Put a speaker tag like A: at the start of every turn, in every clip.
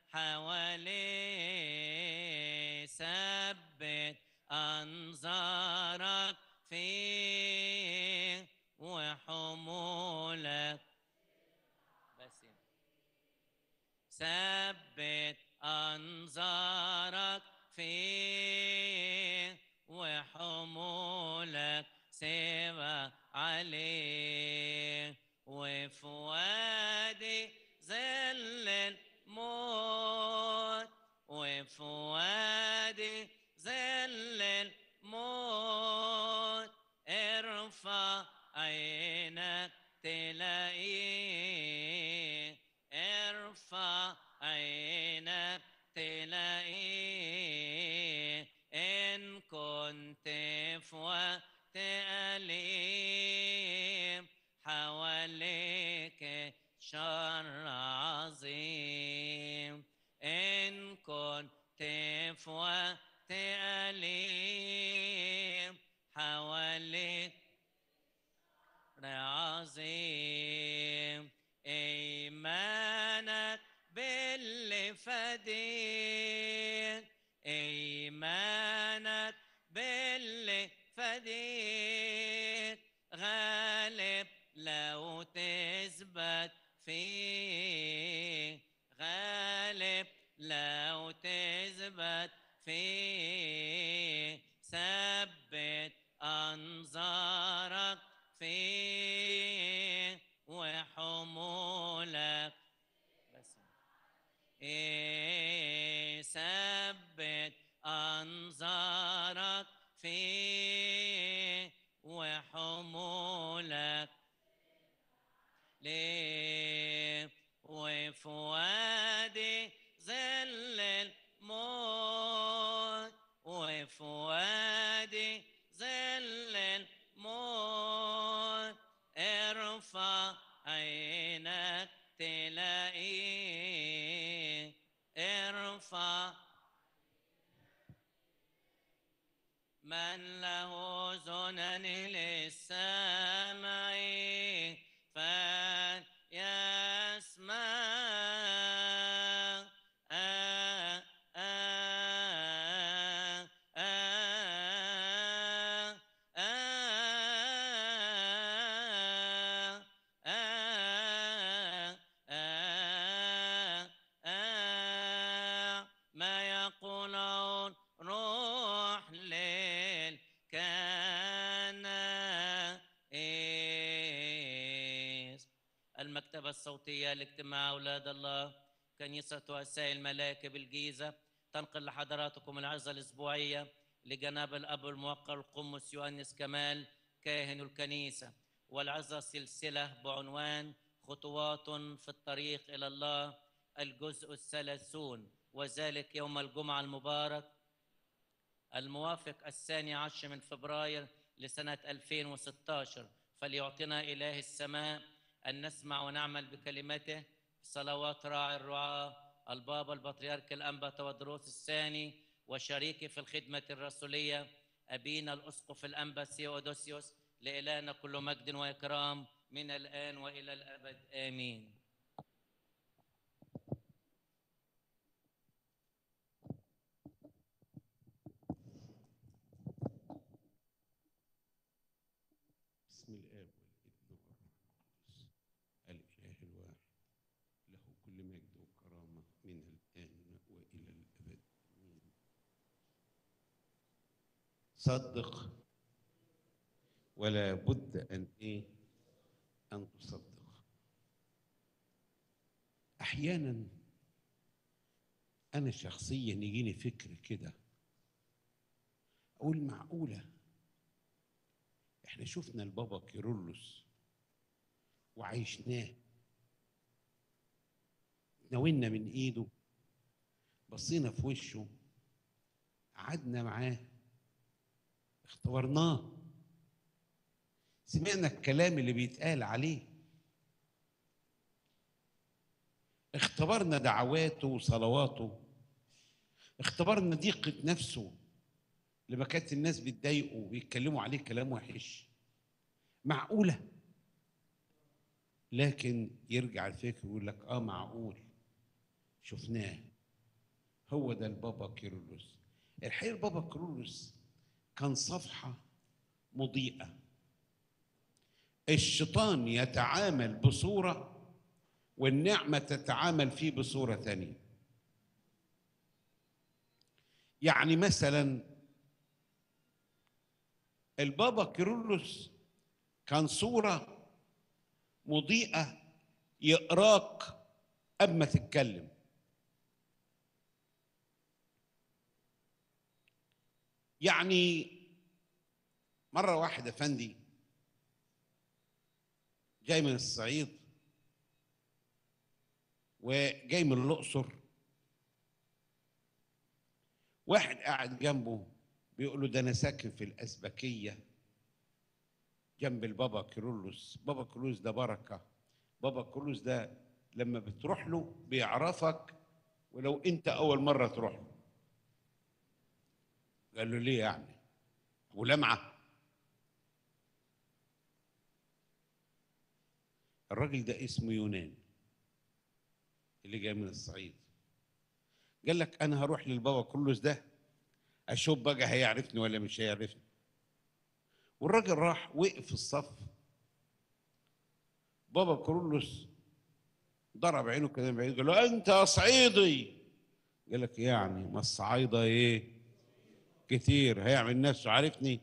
A: حواليه ثبت أنظارك فيه وحمولك بس يعني. ثبت أنظارك فيه وحمولك سوى عليه وفي وادي ظل الموت وفي وادي ظل الموت ارفع عينك تلاقيه ارفع عينك تلاقيه إن كنت في وقت أليم حواليك شر عظيم إن كنت في وقت أليم حواليك عظيم إيمانك باللي فديك إيمانك باللي فديك غالب لو تثبت فيه غالب لو تثبت فيه ثبت أنظارك فيه وحمولك بس إيه ثبت أنظارك فيه وحمولك ليه وفي وادي ظل الموت وفي وادي ظل الموت ارفع عينك تلاقيه ارفع من له زنن للسمع فليسمع آه آه آه آه آه آه آه ما يقولون روح للكنائس المكتبة الصوتية لاجتماع أولاد الله كنيسة وسائل الملاكي بالجيزة تنقل لحضراتكم العظة الأسبوعية لجناب الأب الموقر القمص يؤنس كمال كاهن الكنيسة والعظة سلسلة بعنوان خطوات في الطريق إلى الله الجزء الثلاثون وذلك يوم الجمعة المبارك الموافق الثاني عشر من فبراير لسنة 2016 فليعطنا إله السماء أن نسمع ونعمل بكلمته صلوات راعي الرعاة البابا البطريرك الأنبا تودروس الثاني وشريكي في الخدمة الرسولية أبينا الأسقف الأنبا سيودوسيوس لإلهنا كل مجد وإكرام من الآن وإلى الأبد آمين
B: بسم الآب والابن والروح القدس الإله الواحد له كل مجد وكرامة من الآن وإلى الأبد آمين صدق ولا بد أن إيه أن تصدق أحيانا أنا شخصيا يجيني فكر كده أقول معقولة احنا شفنا البابا كيرلس وعيشناه ناولنا من ايده بصينا في وشه قعدنا معاه اختبرناه سمعنا الكلام اللي بيتقال عليه اختبرنا دعواته وصلواته اختبرنا ضيقة نفسه لما كانت الناس بتضايقه وبيتكلموا عليه كلام وحش معقولة لكن يرجع الفكر ويقول لك اه معقول شفناه هو ده البابا كيرلس الحقيقه البابا كيرلس كان صفحه مضيئه الشيطان يتعامل بصوره والنعمه تتعامل فيه بصوره ثانيه يعني مثلا البابا كيرلس كان صوره مضيئه يقراك قبل ما تتكلم يعني مرة واحد أفندي جاي من الصعيد وجاي من الأقصر واحد قاعد جنبه بيقول له ده أنا ساكن في الأزبكية جنب البابا كيرلس بابا كيرلس ده بركة بابا كيرلس ده لما بتروح له بيعرفك ولو أنت أول مرة تروح له قال له ليه يعني ولمعه الراجل ده اسمه يونان اللي جاي من الصعيد قال لك انا هروح للبابا كرولوس ده اشوف بقى هيعرفني ولا مش هيعرفني والراجل راح وقف في الصف بابا كرولوس ضرب عينه كده من بعيد قال له انت يا صعيدي قال لك يعني ما الصعايده ايه كتير هيعمل نفسه عارفني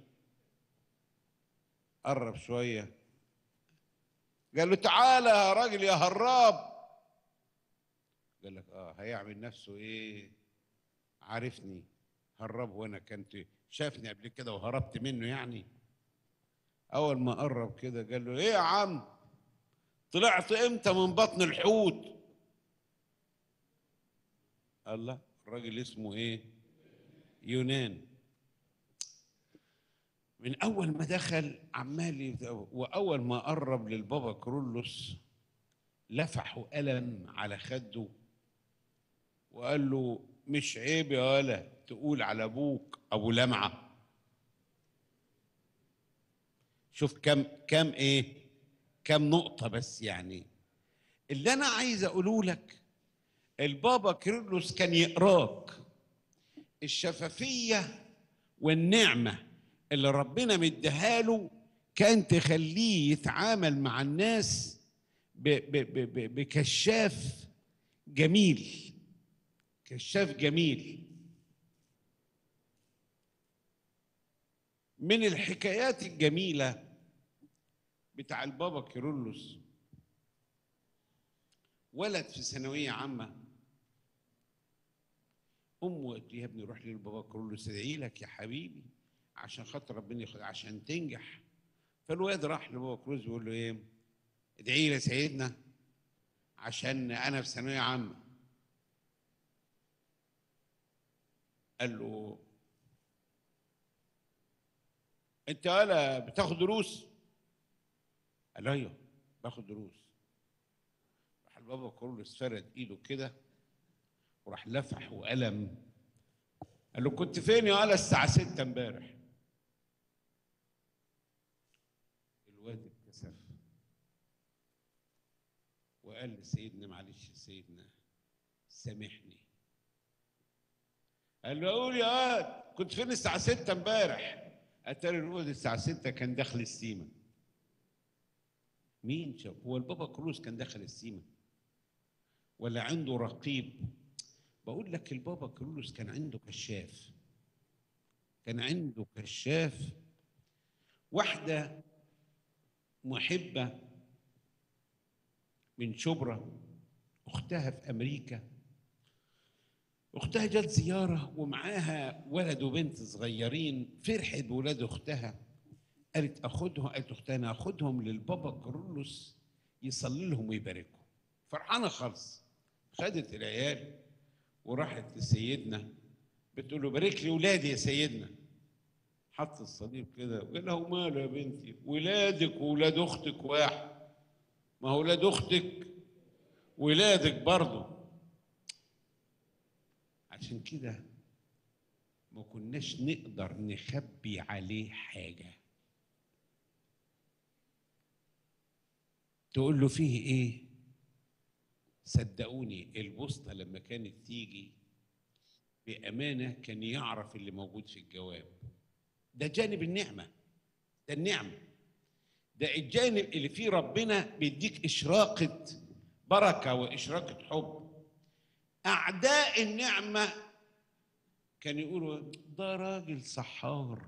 B: قرب شويه قال له تعالى يا راجل يا هراب قال لك اه هيعمل نفسه ايه عارفني هرب وانا كنت شافني قبل كده وهربت منه يعني اول ما قرب كده قال له ايه يا عم طلعت امتى من بطن الحوت الله الراجل اسمه ايه يونان من اول ما دخل عمال يت- واول ما قرب للبابا كرولوس لفحوا قلم على خده وقال له مش عيب يا ولا تقول على ابوك ابو لمعه شوف كم كم ايه كم نقطه بس يعني اللي انا عايز اقوله لك البابا كيرلس كان يقراك الشفافيه والنعمه اللي ربنا مديها له كان تخليه يتعامل مع الناس ب ب ب ب بكشاف جميل كشاف جميل من الحكايات الجميله بتاع البابا كيرلس ولد في ثانويه عامه امه قالت له يا ابني روح للبابا كيرلس ادعي لك يا حبيبي عشان خاطر ربنا ياخد عشان تنجح فالواد راح لبابا كروز بيقول له ايه ادعي لي يا سيدنا عشان انا في ثانويه عامه قال له انت ولا بتاخد دروس قال له ايوه باخد دروس راح البابا كرولوس فرد ايده كده وراح لفح وقلم قال له كنت فين يا ولا الساعه 6 امبارح الواد اتكسف وقال لسيدنا معلش يا سيدنا سامحني قال له قول يا واد كنت فين الساعة 6 امبارح؟ اتاري الواد الساعة 6 كان داخل السيما مين شاف؟ هو البابا كروز كان داخل السيما ولا عنده رقيب؟ بقول لك البابا كرولوس كان عنده كشاف كان عنده كشاف واحدة محبة من شبرا أختها في أمريكا أختها جت زيارة ومعاها ولد وبنت صغيرين فرحت بولاد أختها قالت أخدهم قالت أختها أنا أخدهم للبابا كرولوس يصلي لهم ويباركهم فرحانة خالص خدت العيال وراحت لسيدنا بتقول له بارك لي ولادي يا سيدنا حط الصليب كده وقال له ماله يا بنتي ولادك وولاد اختك واحد ما هو ولاد اختك ولادك برضه عشان كده ما كناش نقدر نخبي عليه حاجة تقول له فيه ايه صدقوني البوسطة لما كانت تيجي بأمانة كان يعرف اللي موجود في الجواب ده جانب النعمة ده النعمة ده الجانب اللي فيه ربنا بيديك إشراقة بركة وإشراقة حب أعداء النعمة كانوا يقولوا ده راجل سحار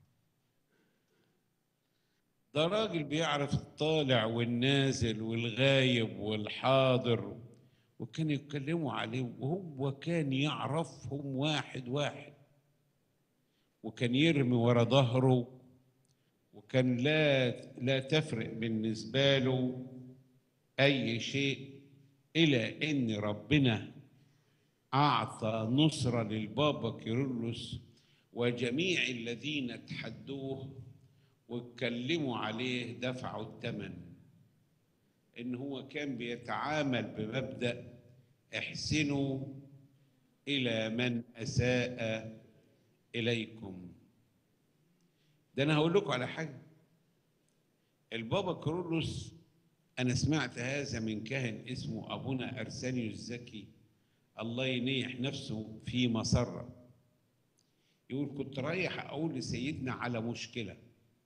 B: ده راجل بيعرف الطالع والنازل والغايب والحاضر وكانوا يتكلموا عليه وهو كان يعرفهم واحد واحد وكان يرمي ورا ظهره وكان لا لا تفرق بالنسبه له اي شيء الى ان ربنا اعطى نصره للبابا كيرلس وجميع الذين تحدوه واتكلموا عليه دفعوا الثمن ان هو كان بيتعامل بمبدا احسنوا الى من اساء اليكم ده انا هقول لكم على حاجه البابا كرولوس انا سمعت هذا من كاهن اسمه ابونا ارسانيوس الزكي الله ينيح نفسه في مسره يقول كنت رايح اقول لسيدنا على مشكله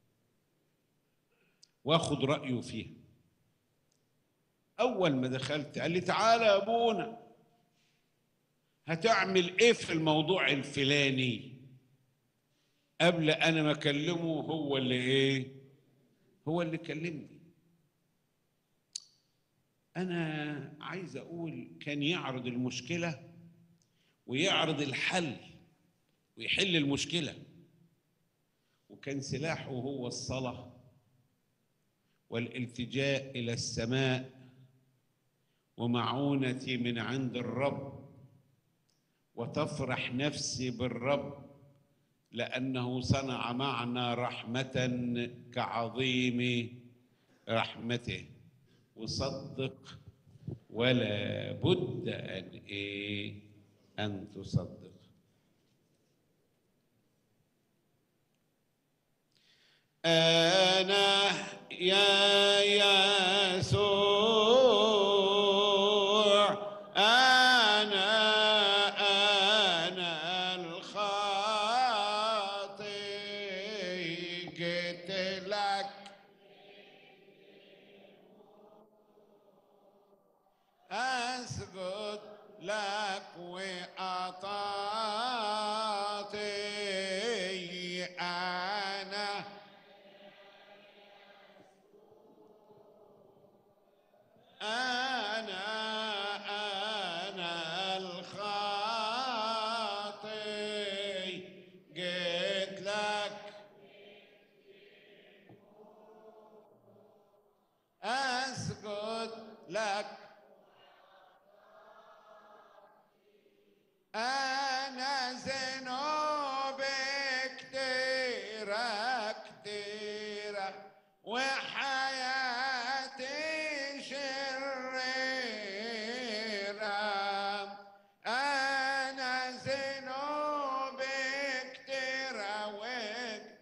B: واخد رايه فيها اول ما دخلت قال لي تعالى يا ابونا هتعمل ايه في الموضوع الفلاني قبل انا ما اكلمه هو اللي ايه هو اللي كلمني انا عايز اقول كان يعرض المشكله ويعرض الحل ويحل المشكله وكان سلاحه هو الصلاه والالتجاء الى السماء ومعونتي من عند الرب وتفرح نفسي بالرب لانه صنع معنا رحمه كعظيم رحمته وصدق ولا بد ان ايه ان تصدق انا يا يسوع انا انا الخاطئ جيت لك اسجد لك واطاطي انا أنا أنا الخاطي جيت لك أسجد لك أنا ذنوبي كتيرة كتيرة وحياتي شريرة أنا ذنوبي كتيرة وكتيرة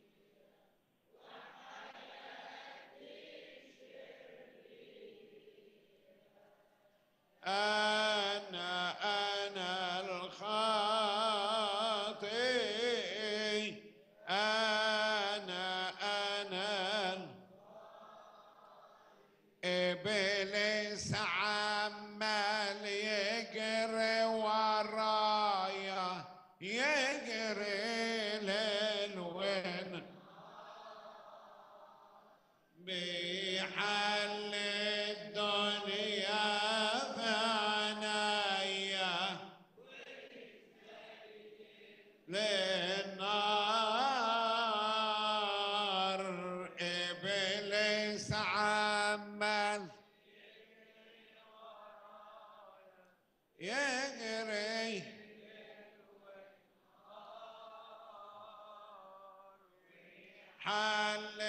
B: أنا أنا الخاطئ أنا أنا إبليس عمال يجري ورايا يجري ليل ونهار بحل الدنيا في عنايا للنار إبليس عمال يجري حل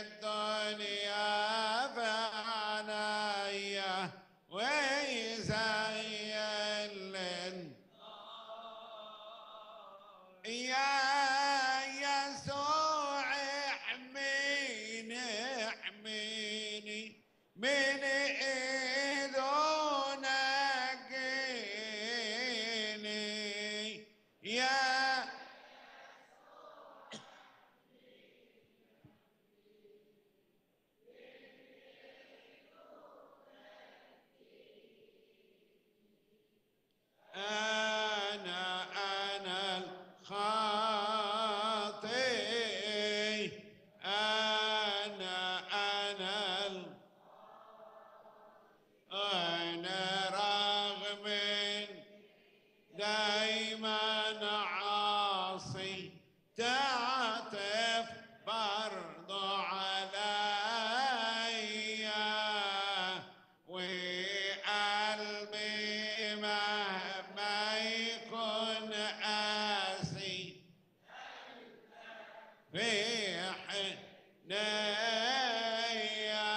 B: الدنيا في عنايا ويزين لل يا يسوع احميني احميني من ايده نجيني
C: أنا رغم دايما عاصي تعطف برضو عليا وقلبي مهما يكون قاسي في حنايا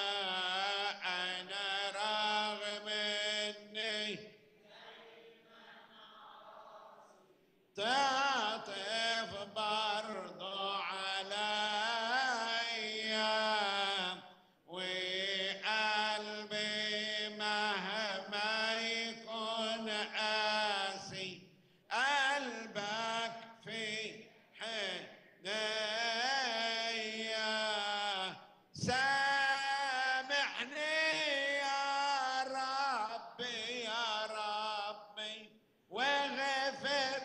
C: أنا رغم إني تعطف برضو عليا وقلبي مهما يكون قاسي قلبك في حنايا سامحني يا ربي يا ربي واغفر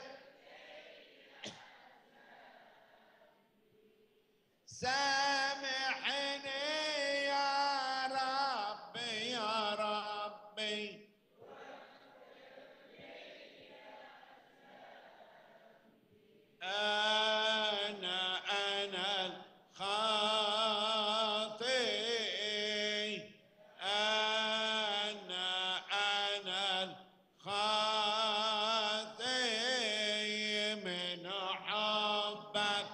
C: سامحني يا ربي يا ربي أنا أنا الخاطئ أنا أنا الخاطئ من حبك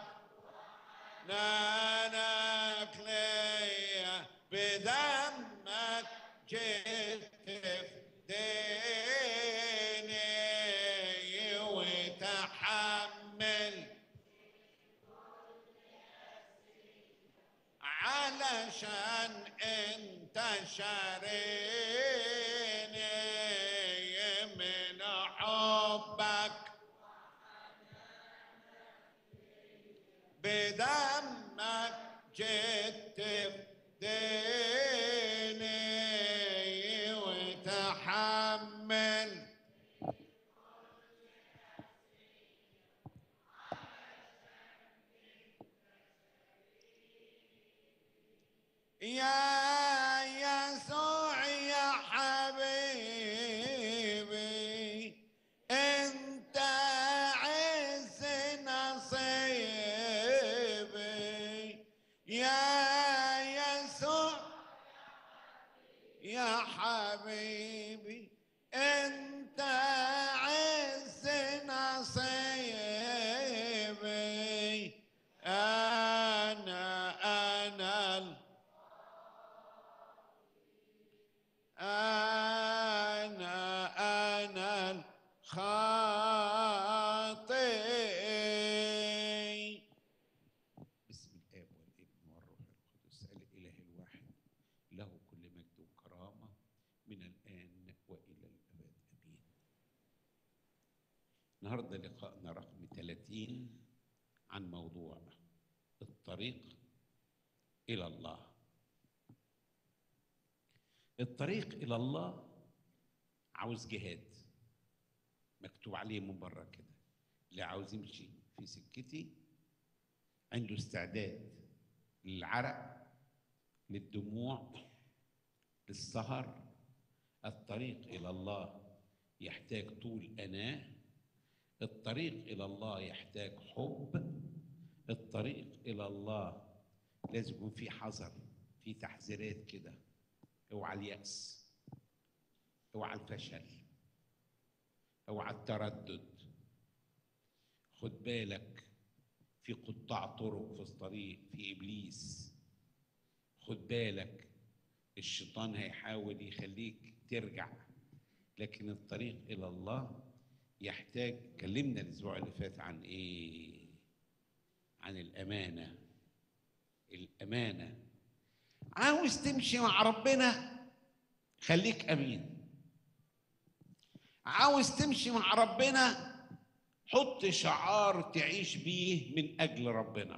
C: نانك ليا بدمك جيت تفديني وتحمل علشان انت شاريني من حبك بدمك جيت تفديني وتحمل يا يسوع يا حبيبي انت عز نصيبي يا يسوع يا حبيبي انت عز نصيبي انا انا ال- أنا أنا الخاطئ
B: باسم الاب والابن والروح القدس الاله الواحد له كل مجد وكرامه من الان والى الابد امين. النهارده لقائنا رقم 30 عن موضوع الطريق الى الله. الطريق الى الله عاوز جهاد مكتوب عليه من بره كده اللي عاوز يمشي في سكتي عنده استعداد للعرق للدموع للسهر الطريق الى الله يحتاج طول اناه الطريق الى الله يحتاج حب الطريق الى الله لازم يكون في حذر في تحذيرات كده اوعى اليأس اوعى الفشل اوعى التردد خد بالك في قطاع طرق في الطريق في ابليس خد بالك الشيطان هيحاول يخليك ترجع لكن الطريق الى الله يحتاج كلمنا الاسبوع اللي فات عن ايه عن الامانه الامانه عاوز تمشي مع ربنا خليك امين عاوز تمشي مع ربنا حط شعار تعيش بيه من اجل ربنا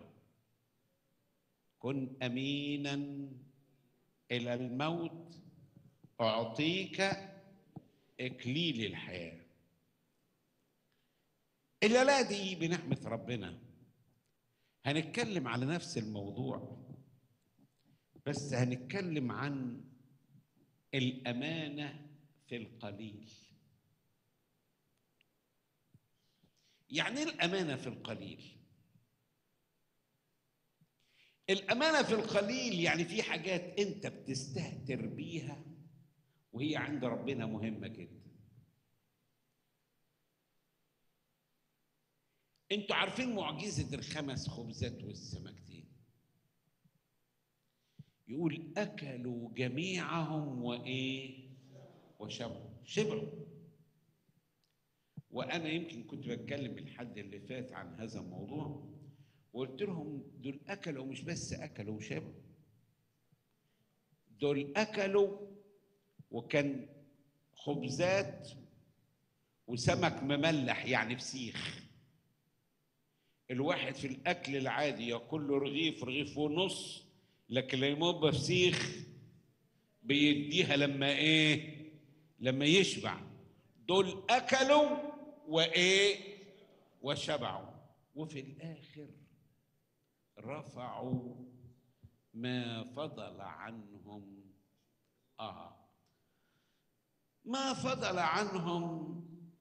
B: كن امينا الى الموت اعطيك اكليل الحياه الليله دي بنعمه ربنا هنتكلم على نفس الموضوع بس هنتكلم عن الامانه في القليل يعني ايه الامانه في القليل الامانه في القليل يعني في حاجات انت بتستهتر بيها وهي عند ربنا مهمه جدا انتوا عارفين معجزه الخمس خبزات والسمكتين يقول اكلوا جميعهم وايه وشبعوا شبعوا وانا يمكن كنت بتكلم الحد اللي فات عن هذا الموضوع وقلت لهم دول اكلوا مش بس اكلوا وشبعوا دول اكلوا وكان خبزات وسمك مملح يعني فسيخ الواحد في الاكل العادي ياكل له رغيف رغيف ونص لكن لما يبقى فسيخ بيديها لما ايه لما يشبع دول اكلوا وايه وشبعوا وفي الاخر رفعوا ما فضل عنهم اه ما فضل عنهم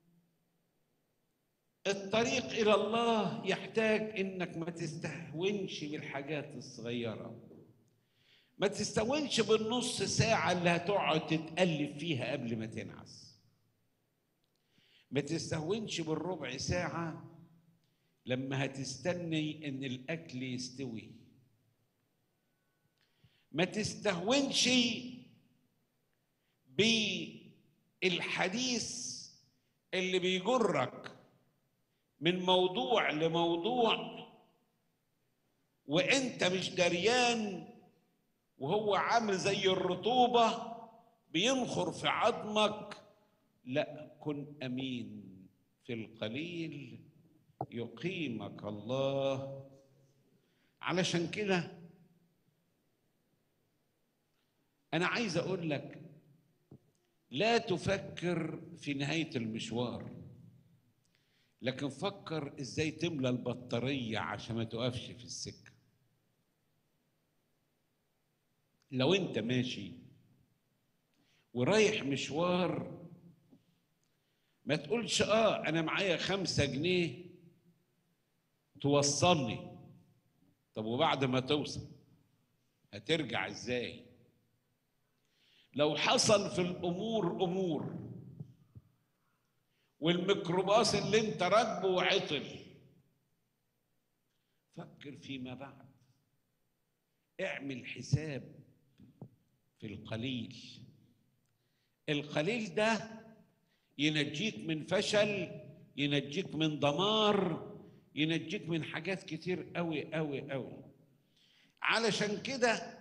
B: الطريق الى الله يحتاج انك ما تستهونش بالحاجات الصغيره ما تستهونش بالنص ساعه اللي هتقعد تتالف فيها قبل ما تنعس ما تستهونش بالربع ساعه لما هتستني ان الاكل يستوي ما تستهونش بالحديث اللي بيجرك من موضوع لموضوع وانت مش دريان وهو عامل زي الرطوبه بينخر في عظمك لا كن امين في القليل يقيمك الله علشان كده انا عايز اقول لك لا تفكر في نهايه المشوار لكن فكر ازاي تملى البطاريه عشان ما تقفش في السكه لو انت ماشي ورايح مشوار ما تقولش اه انا معايا خمسة جنيه توصلني طب وبعد ما توصل هترجع ازاي لو حصل في الامور امور والميكروباص اللي انت راكبه عطل فكر فيما بعد اعمل حساب في القليل القليل ده ينجيك من فشل ينجيك من دمار ينجيك من حاجات كتير قوي قوي قوي علشان كده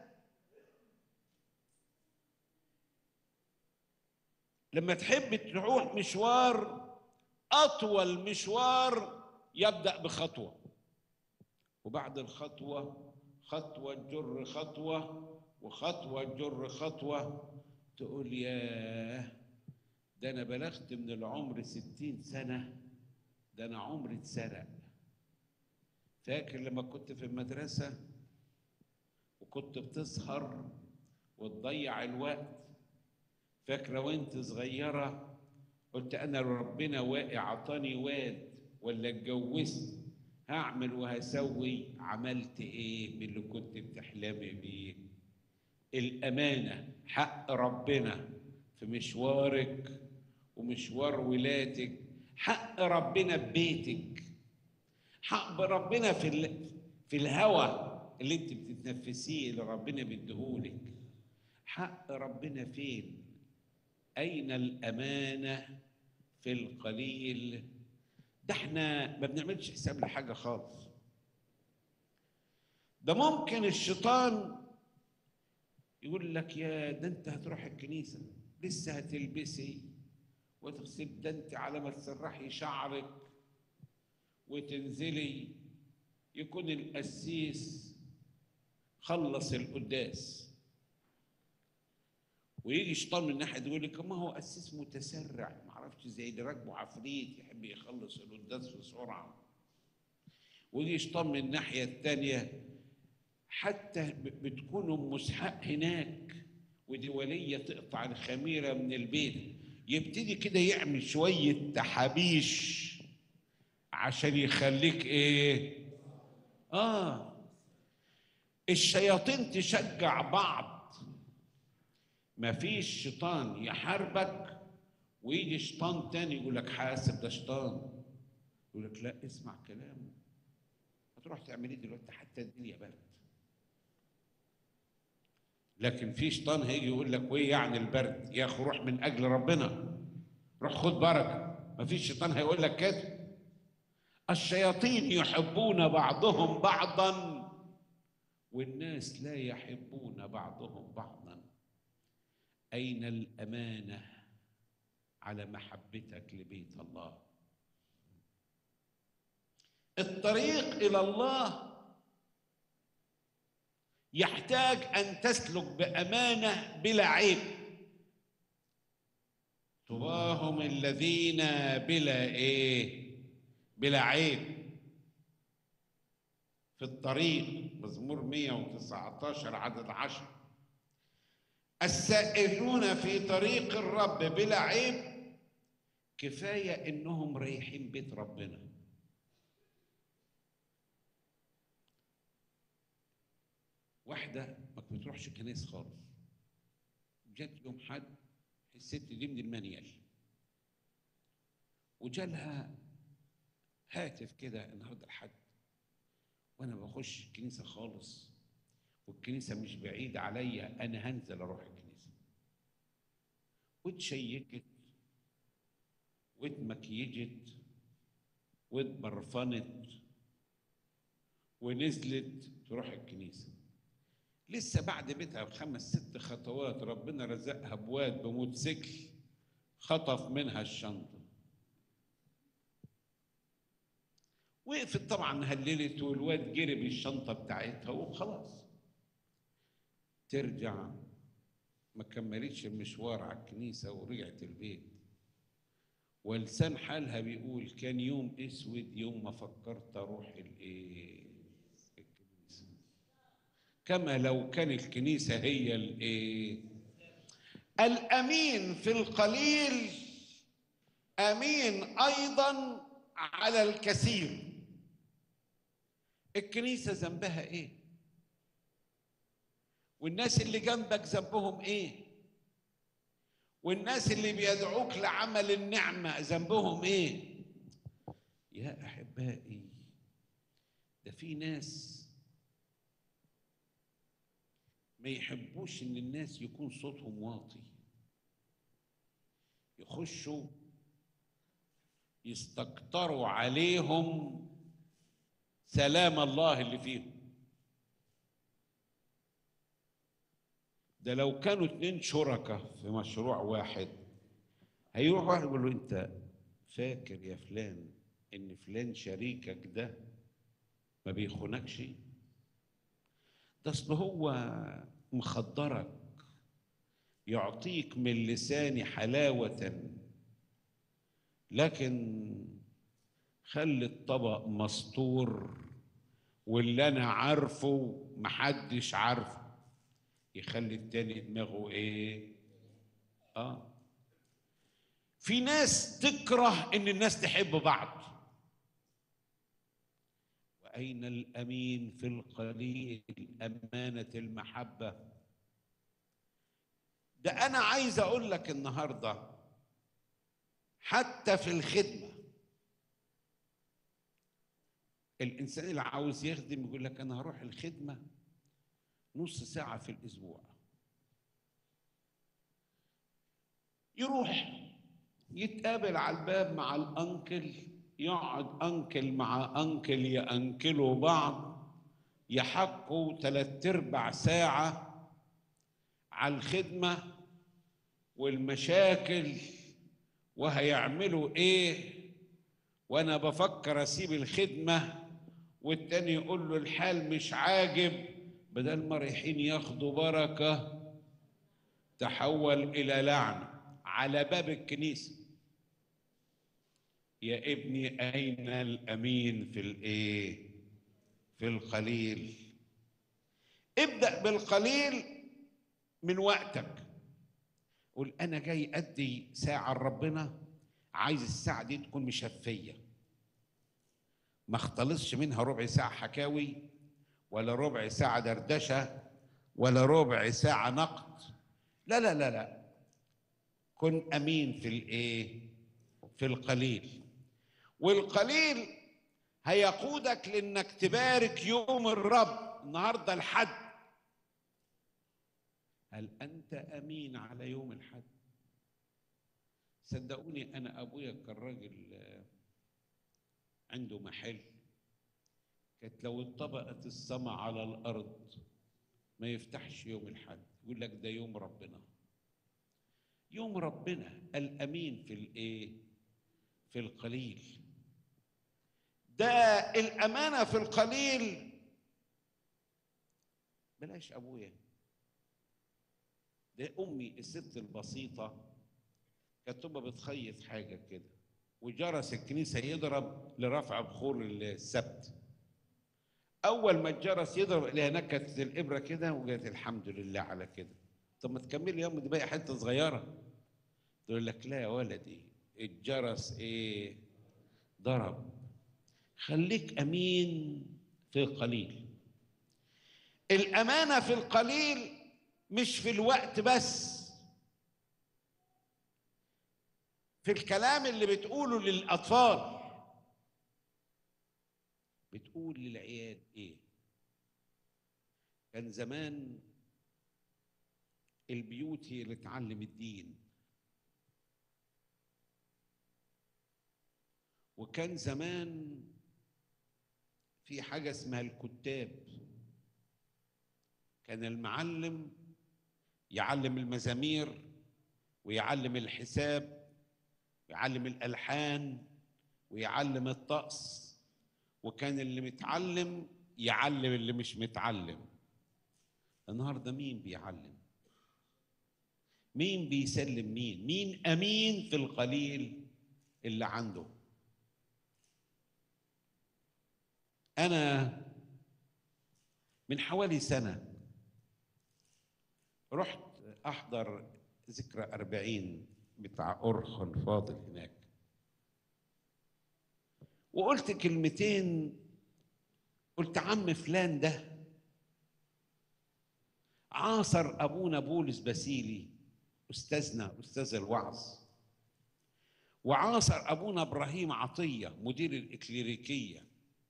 B: لما تحب تروح مشوار اطول مشوار يبدا بخطوه وبعد الخطوه خطوه تجر خطوه وخطوه تجر خطوه تقول ياه ده انا بلغت من العمر ستين سنه ده انا عمري اتسرق فاكر لما كنت في المدرسه وكنت بتسهر وتضيع الوقت فاكره وانت صغيره قلت انا لو ربنا واقع عطاني واد ولا اتجوزت هعمل وهسوي عملت ايه من اللي كنت بتحلمي بيه الامانه حق ربنا في مشوارك ومشوار ولادك حق ربنا ببيتك حق ربنا في ال... في الهوى اللي انت بتتنفسيه اللي ربنا بيديهولك حق ربنا فين اين الامانه في القليل ده احنا ما بنعملش حساب لحاجه خالص ده ممكن الشيطان يقول لك يا ده انت هتروح الكنيسه لسه هتلبسي وتغسل ده انت على ما تسرحي شعرك وتنزلي يكون القسيس خلص القداس ويجي شيطان من ناحيه يقول لك ما هو قسيس متسرع ما اعرفش زي اللي راكبه عفريت يحب يخلص القداس بسرعه ويجي شيطان من الناحيه الثانيه حتى بتكون ام اسحاق هناك ودي وليه تقطع الخميره من البيت يبتدي كده يعمل شويه تحابيش عشان يخليك ايه اه الشياطين تشجع بعض مفيش شيطان يحاربك ويجي شيطان تاني يقول لك حاسب ده شيطان يقول لك لا اسمع كلامه هتروح تعمل ايه دلوقتي حتى الدنيا برد لكن في شيطان هيجي يقول لك وايه يعني البرد يا اخي روح من اجل ربنا روح خد بركه مفيش شيطان هيقول لك كده الشياطين يحبون بعضهم بعضا والناس لا يحبون بعضهم بعضا اين الامانه على محبتك لبيت الله الطريق الى الله يحتاج ان تسلك بامانه بلا عيب طباهم الذين بلا ايه بلا عيب في الطريق مزمور 119 عدد عشر السائرون في طريق الرب بلا عيب كفايه انهم رايحين بيت ربنا واحده ما بتروحش كنيس خالص جت يوم حد الست دي من المنيل وجالها هاتف كده النهارده الحد وانا بخش الكنيسه خالص والكنيسه مش بعيد عليا انا هنزل اروح الكنيسه واتشيكت واتمكيجت واتبرفنت ونزلت تروح الكنيسه لسه بعد بيتها بخمس ست خطوات ربنا رزقها بواد بموتوسيكل خطف منها الشنطه وقفت طبعا هللت والواد جري بالشنطه بتاعتها وخلاص ترجع ما كملتش المشوار على الكنيسه ورجعت البيت ولسان حالها بيقول كان يوم اسود يوم ما فكرت اروح الايه الكنيسه كما لو كان الكنيسه هي الايه الامين في القليل امين ايضا على الكثير الكنيسه ذنبها ايه والناس اللي جنبك ذنبهم ايه والناس اللي بيدعوك لعمل النعمه ذنبهم ايه يا احبائي ده في ناس ما يحبوش ان الناس يكون صوتهم واطي يخشوا يستكتروا عليهم سلام الله اللي فيهم ده لو كانوا اتنين شركاء في مشروع واحد هيروح واحد يقول له انت فاكر يا فلان ان فلان شريكك ده ما بيخونكش ده اصل هو مخدرك يعطيك من لساني حلاوة لكن خلي الطبق مسطور واللي انا عارفه محدش عارفه يخلي التاني دماغه ايه اه في ناس تكره ان الناس تحب بعض واين الامين في القليل امانه المحبه ده انا عايز اقول لك النهارده حتى في الخدمه الانسان اللي عاوز يخدم يقول لك انا هروح الخدمه نص ساعه في الاسبوع يروح يتقابل على الباب مع الانكل يقعد انكل مع انكل يانكلوا بعض يحكوا ثلاث ارباع ساعه على الخدمه والمشاكل وهيعملوا ايه وانا بفكر اسيب الخدمه والتاني يقول له الحال مش عاجب بدل ما رايحين ياخدوا بركه تحول الى لعنه على باب الكنيسه يا ابني اين الامين في الايه في القليل ابدا بالقليل من وقتك قول انا جاي ادي ساعه لربنا عايز الساعه دي تكون مشفيه ما اختلصش منها ربع ساعه حكاوي ولا ربع ساعه دردشه ولا ربع ساعه نقد لا لا لا لا كن امين في الايه في القليل والقليل هيقودك لانك تبارك يوم الرب النهارده الحد هل انت امين على يوم الحد صدقوني انا ابويا كان راجل آه، عنده محل كانت لو اتطبقت السماء على الارض ما يفتحش يوم الحد يقول لك ده يوم ربنا يوم ربنا الامين في الايه في القليل ده الامانه في القليل بلاش ابويا ده امي الست البسيطه كانت تبقى بتخيط حاجه كده وجرس الكنيسه يضرب لرفع بخور السبت اول ما الجرس يضرب اللي هناك كانت الابره كده وقالت الحمد لله على كده طب ما تكملي يا ام دي باقي حته صغيره تقول لك لا يا ولدي الجرس ايه ضرب خليك امين في القليل الامانه في القليل مش في الوقت بس في الكلام اللي بتقوله للاطفال بتقول للعيال ايه كان زمان البيوت هي اللي تعلم الدين وكان زمان في حاجه اسمها الكتاب كان المعلم يعلم المزامير ويعلم الحساب ويعلم الالحان ويعلم الطقس وكان اللي متعلم يعلم اللي مش متعلم النهارده مين بيعلم مين بيسلم مين مين امين في القليل اللي عنده انا من حوالي سنه رحت احضر ذكرى أربعين بتاع أرخن فاضل هناك وقلت كلمتين قلت عم فلان ده عاصر أبونا بولس باسيلي أستاذنا أستاذ الوعظ وعاصر أبونا إبراهيم عطية مدير الإكليريكية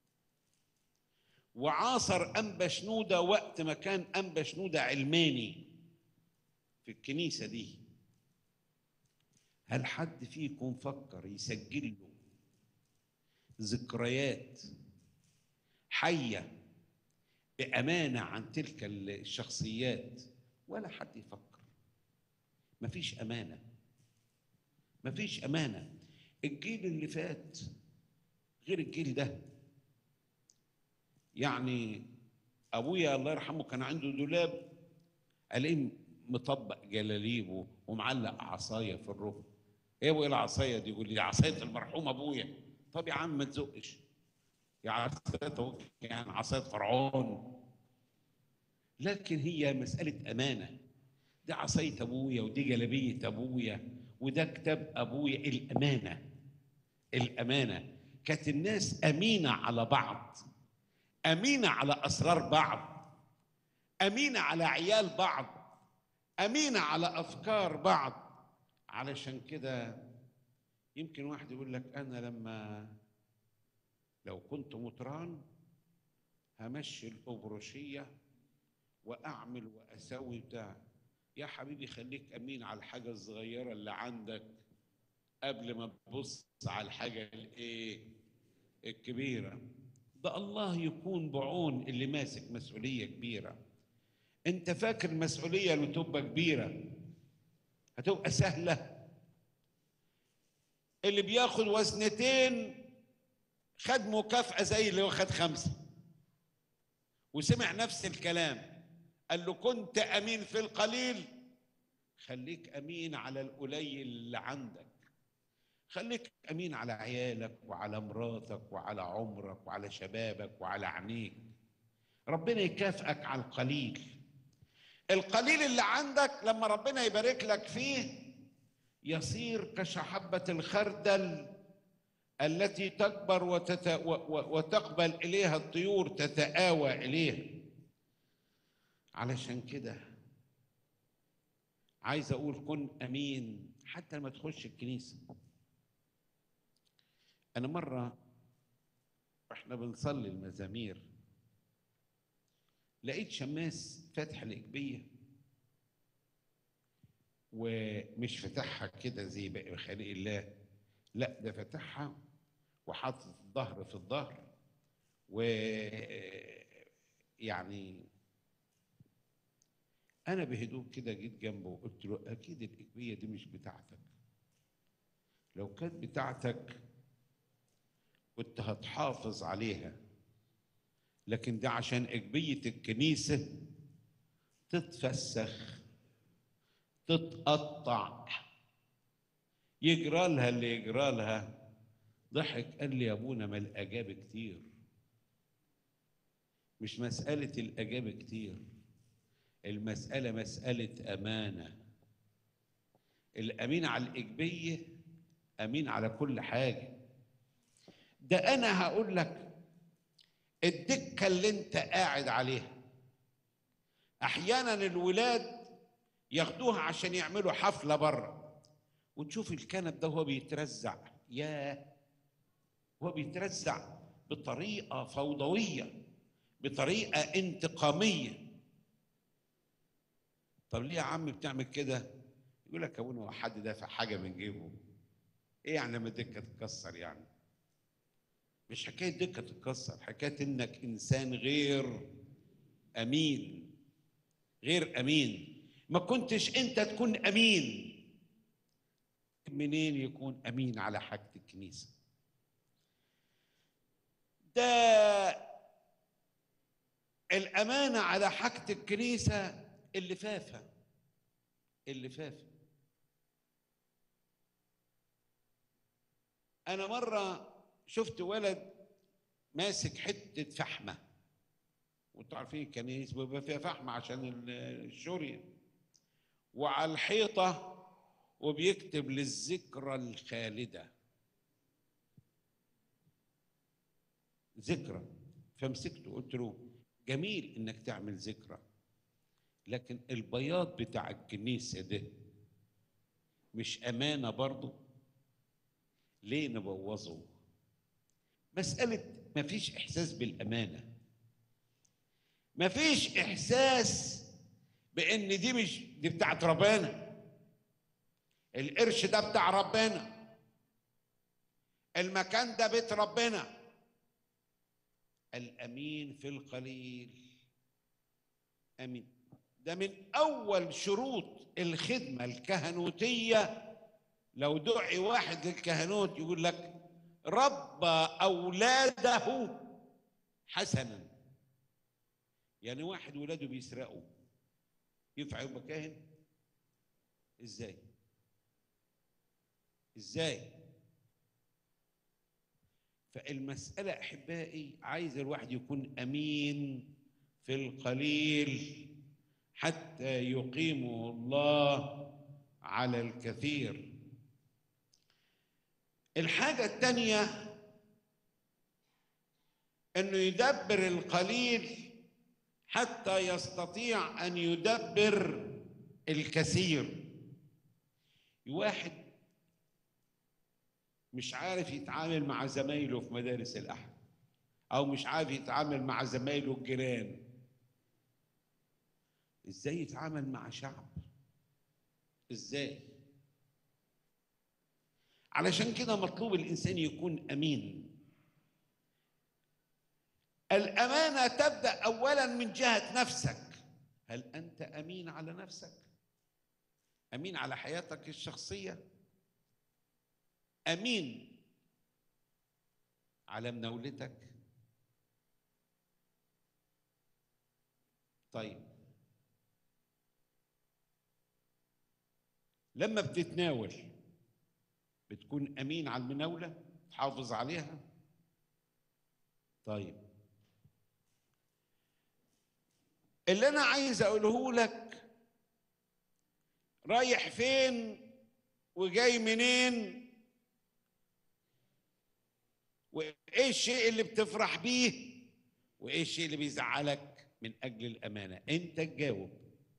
B: وعاصر أنبا شنودة وقت ما كان أنبا شنودة علماني في الكنيسة دي هل حد فيكم فكر يسجل له ذكريات حية بأمانة عن تلك الشخصيات ولا حد يفكر مفيش أمانة مفيش أمانة الجيل اللي فات غير الجيل ده يعني أبويا الله يرحمه كان عنده دولاب ألاقيه مطبق جلاليبه ومعلق عصايه في الركن ايه ابويا العصايه دي يقول لي عصايه المرحوم ابويا طب يا عم ما تزقش يا عصايه يعني عصايه فرعون لكن هي مساله امانه دي عصايه ابويا ودي جلابيه ابويا وده كتاب ابويا الامانه الامانه كانت الناس امينه على بعض امينه على اسرار بعض امينه على عيال بعض أمينة على أفكار بعض علشان كده يمكن واحد يقول لك أنا لما لو كنت مطران همشي الأبرشية وأعمل وأسوي بتاع يا حبيبي خليك أمين على الحاجة الصغيرة اللي عندك قبل ما تبص على الحاجة الإيه الكبيرة ده الله يكون بعون اللي ماسك مسؤولية كبيرة انت فاكر المسؤوليه اللي تبقى كبيره هتبقى سهله اللي بياخد وزنتين خد مكافاه زي اللي واخد خمسه وسمع نفس الكلام قال له كنت امين في القليل خليك امين على القليل اللي عندك خليك امين على عيالك وعلى مراتك وعلى عمرك وعلى شبابك وعلى عينيك ربنا يكافئك على القليل القليل اللي عندك لما ربنا يبارك لك فيه يصير كشحبة الخردل التي تكبر وتت... و... و... وتقبل إليها الطيور تتآوى إليها علشان كده عايز أقول كن أمين حتى لما تخش الكنيسة أنا مرة واحنا بنصلي المزامير لقيت شماس فاتح الإجبية ومش فاتحها كده زي باقي خلق الله لا ده فاتحها وحاطط الظهر في الظهر و يعني انا بهدوء كده جيت جنبه وقلت له اكيد الاجبيه دي مش بتاعتك لو كانت بتاعتك كنت هتحافظ عليها لكن ده عشان اجبيه الكنيسه تتفسخ تتقطع يجرى لها اللي يجرى لها ضحك قال لي يا ابونا ما الاجاب كتير مش مساله الاجاب كتير المساله مساله امانه الامين على الاجبيه امين على كل حاجه ده انا هقول لك الدكه اللي انت قاعد عليها احيانا الولاد ياخدوها عشان يعملوا حفله بره وتشوف الكنب ده وهو بيترزع ياه هو بيترزع بطريقه فوضويه بطريقه انتقاميه طب ليه يا عم بتعمل كده يقول لك يا ابونا هو حد دافع حاجه من جيبه ايه يعني لما الدكه تتكسر يعني مش حكايه دكه تتكسر حكايه انك انسان غير امين غير امين ما كنتش انت تكون امين منين يكون امين على حاجه الكنيسه ده الامانه على حاجه الكنيسه اللفافه اللفافه انا مره شفت ولد ماسك حته فحمه وانتوا عارفين الكنيسه بيبقى فيها فحم عشان الشوريه وعلى الحيطه وبيكتب للذكرى الخالده ذكرى فمسكته قلت له جميل انك تعمل ذكرى لكن البياض بتاع الكنيسه ده مش امانه برضه ليه نبوظه مساله مفيش احساس بالامانه مفيش احساس بان دي مش دي بتاعت ربنا القرش ده بتاع ربنا المكان ده بيت ربنا الامين في القليل امين ده من اول شروط الخدمه الكهنوتيه لو دعي واحد للكهنوت يقول لك ربى اولاده حسنا يعني واحد ولاده بيسرقوا ينفع يبقى كاهن ازاي ازاي فالمسألة أحبائي عايز الواحد يكون أمين في القليل حتى يقيمه الله على الكثير الحاجة الثانية أنه يدبر القليل حتى يستطيع أن يدبر الكثير واحد مش عارف يتعامل مع زمايله في مدارس الأحد أو مش عارف يتعامل مع زمايله الجيران إزاي يتعامل مع شعب إزاي علشان كده مطلوب الإنسان يكون أمين الأمانة تبدأ أولا من جهة نفسك هل أنت أمين على نفسك؟ أمين على حياتك الشخصية؟ امين على مناولتك طيب لما بتتناول بتكون امين على المناوله تحافظ عليها طيب اللي انا عايز اقوله لك رايح فين وجاي منين وايه الشيء اللي بتفرح بيه وايه الشيء اللي بيزعلك من اجل الامانه انت تجاوب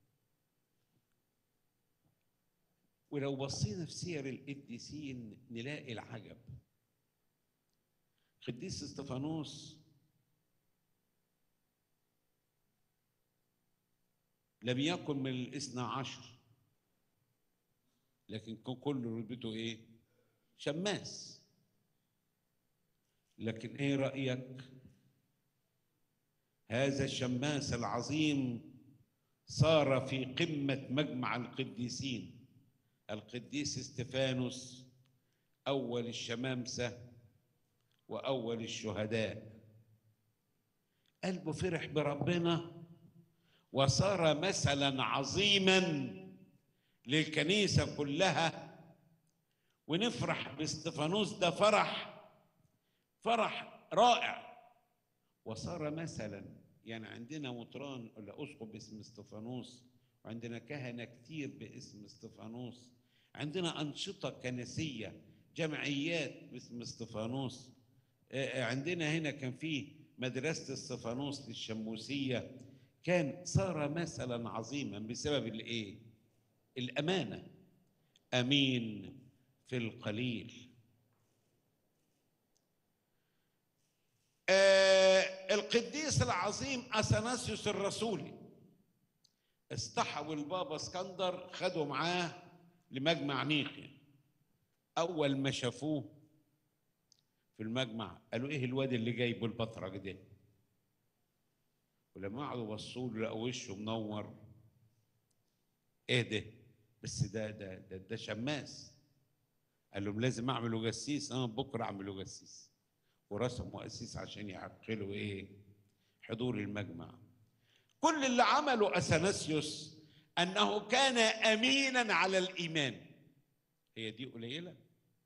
B: ولو بصينا في سير القديسين نلاقي العجب قديس استفانوس لم يكن من الاثنى عشر لكن كان كل رتبته ايه شماس لكن ايه رايك هذا الشماس العظيم صار في قمه مجمع القديسين القديس استفانوس اول الشمامسه واول الشهداء قلبه فرح بربنا وصار مثلا عظيما للكنيسه كلها ونفرح باستفانوس ده فرح فرح رائع وصار مثلا يعني عندنا مطران ولا اسقف باسم استفانوس وعندنا كهنه كتير باسم استفانوس عندنا انشطه كنسيه جمعيات باسم استفانوس آه، عندنا هنا كان في مدرسه استفانوس للشموسيه كان صار مثلا عظيما بسبب الايه الامانه امين في القليل آه القديس العظيم اثناسيوس الرسولي اصطحبوا البابا اسكندر خدوا معاه لمجمع نيقيا اول ما شافوه في المجمع قالوا ايه الواد اللي جايبه البطرك ده ولما قعدوا بصوا له لقوا وشه منور ايه ده بس ده ده ده, ده شماس قال لهم لازم اعمله جسيس انا بكره اعمله جسيس ورسموا قسيس عشان يعقلوا ايه حضور المجمع كل اللي عمله اثناسيوس انه كان امينا على الايمان هي دي قليله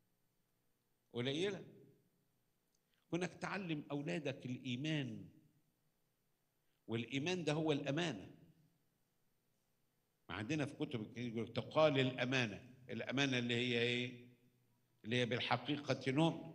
B: قليله كونك تعلم اولادك الايمان والايمان ده هو الامانه ما عندنا في كتب الكنيسة يقول تقال الامانه الامانه اللي هي ايه اللي هي بالحقيقه نؤمن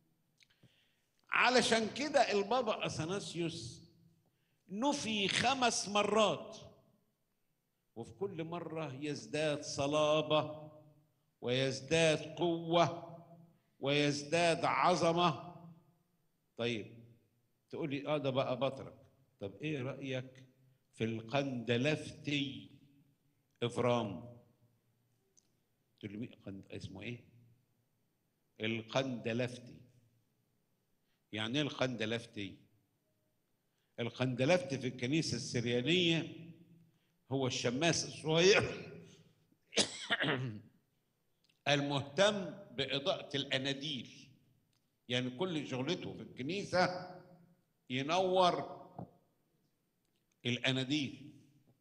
B: علشان كده البابا اثناسيوس نفي خمس مرات وفي كل مره يزداد صلابه ويزداد قوه ويزداد عظمه طيب تقول لي اه ده بقى بطرك طب ايه رايك في القندلفتي افرام تقول لي مين قند... اسمه ايه القندلفتي يعني ايه القندلفتي القندلفتي في الكنيسه السريانيه هو الشماس الصغير المهتم باضاءه الاناديل يعني كل شغلته في الكنيسه ينور الاناديل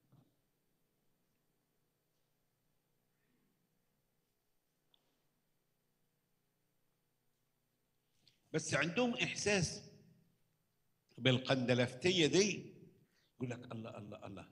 B: بس عندهم احساس بالقندلفتيه دي يقول لك الله الله الله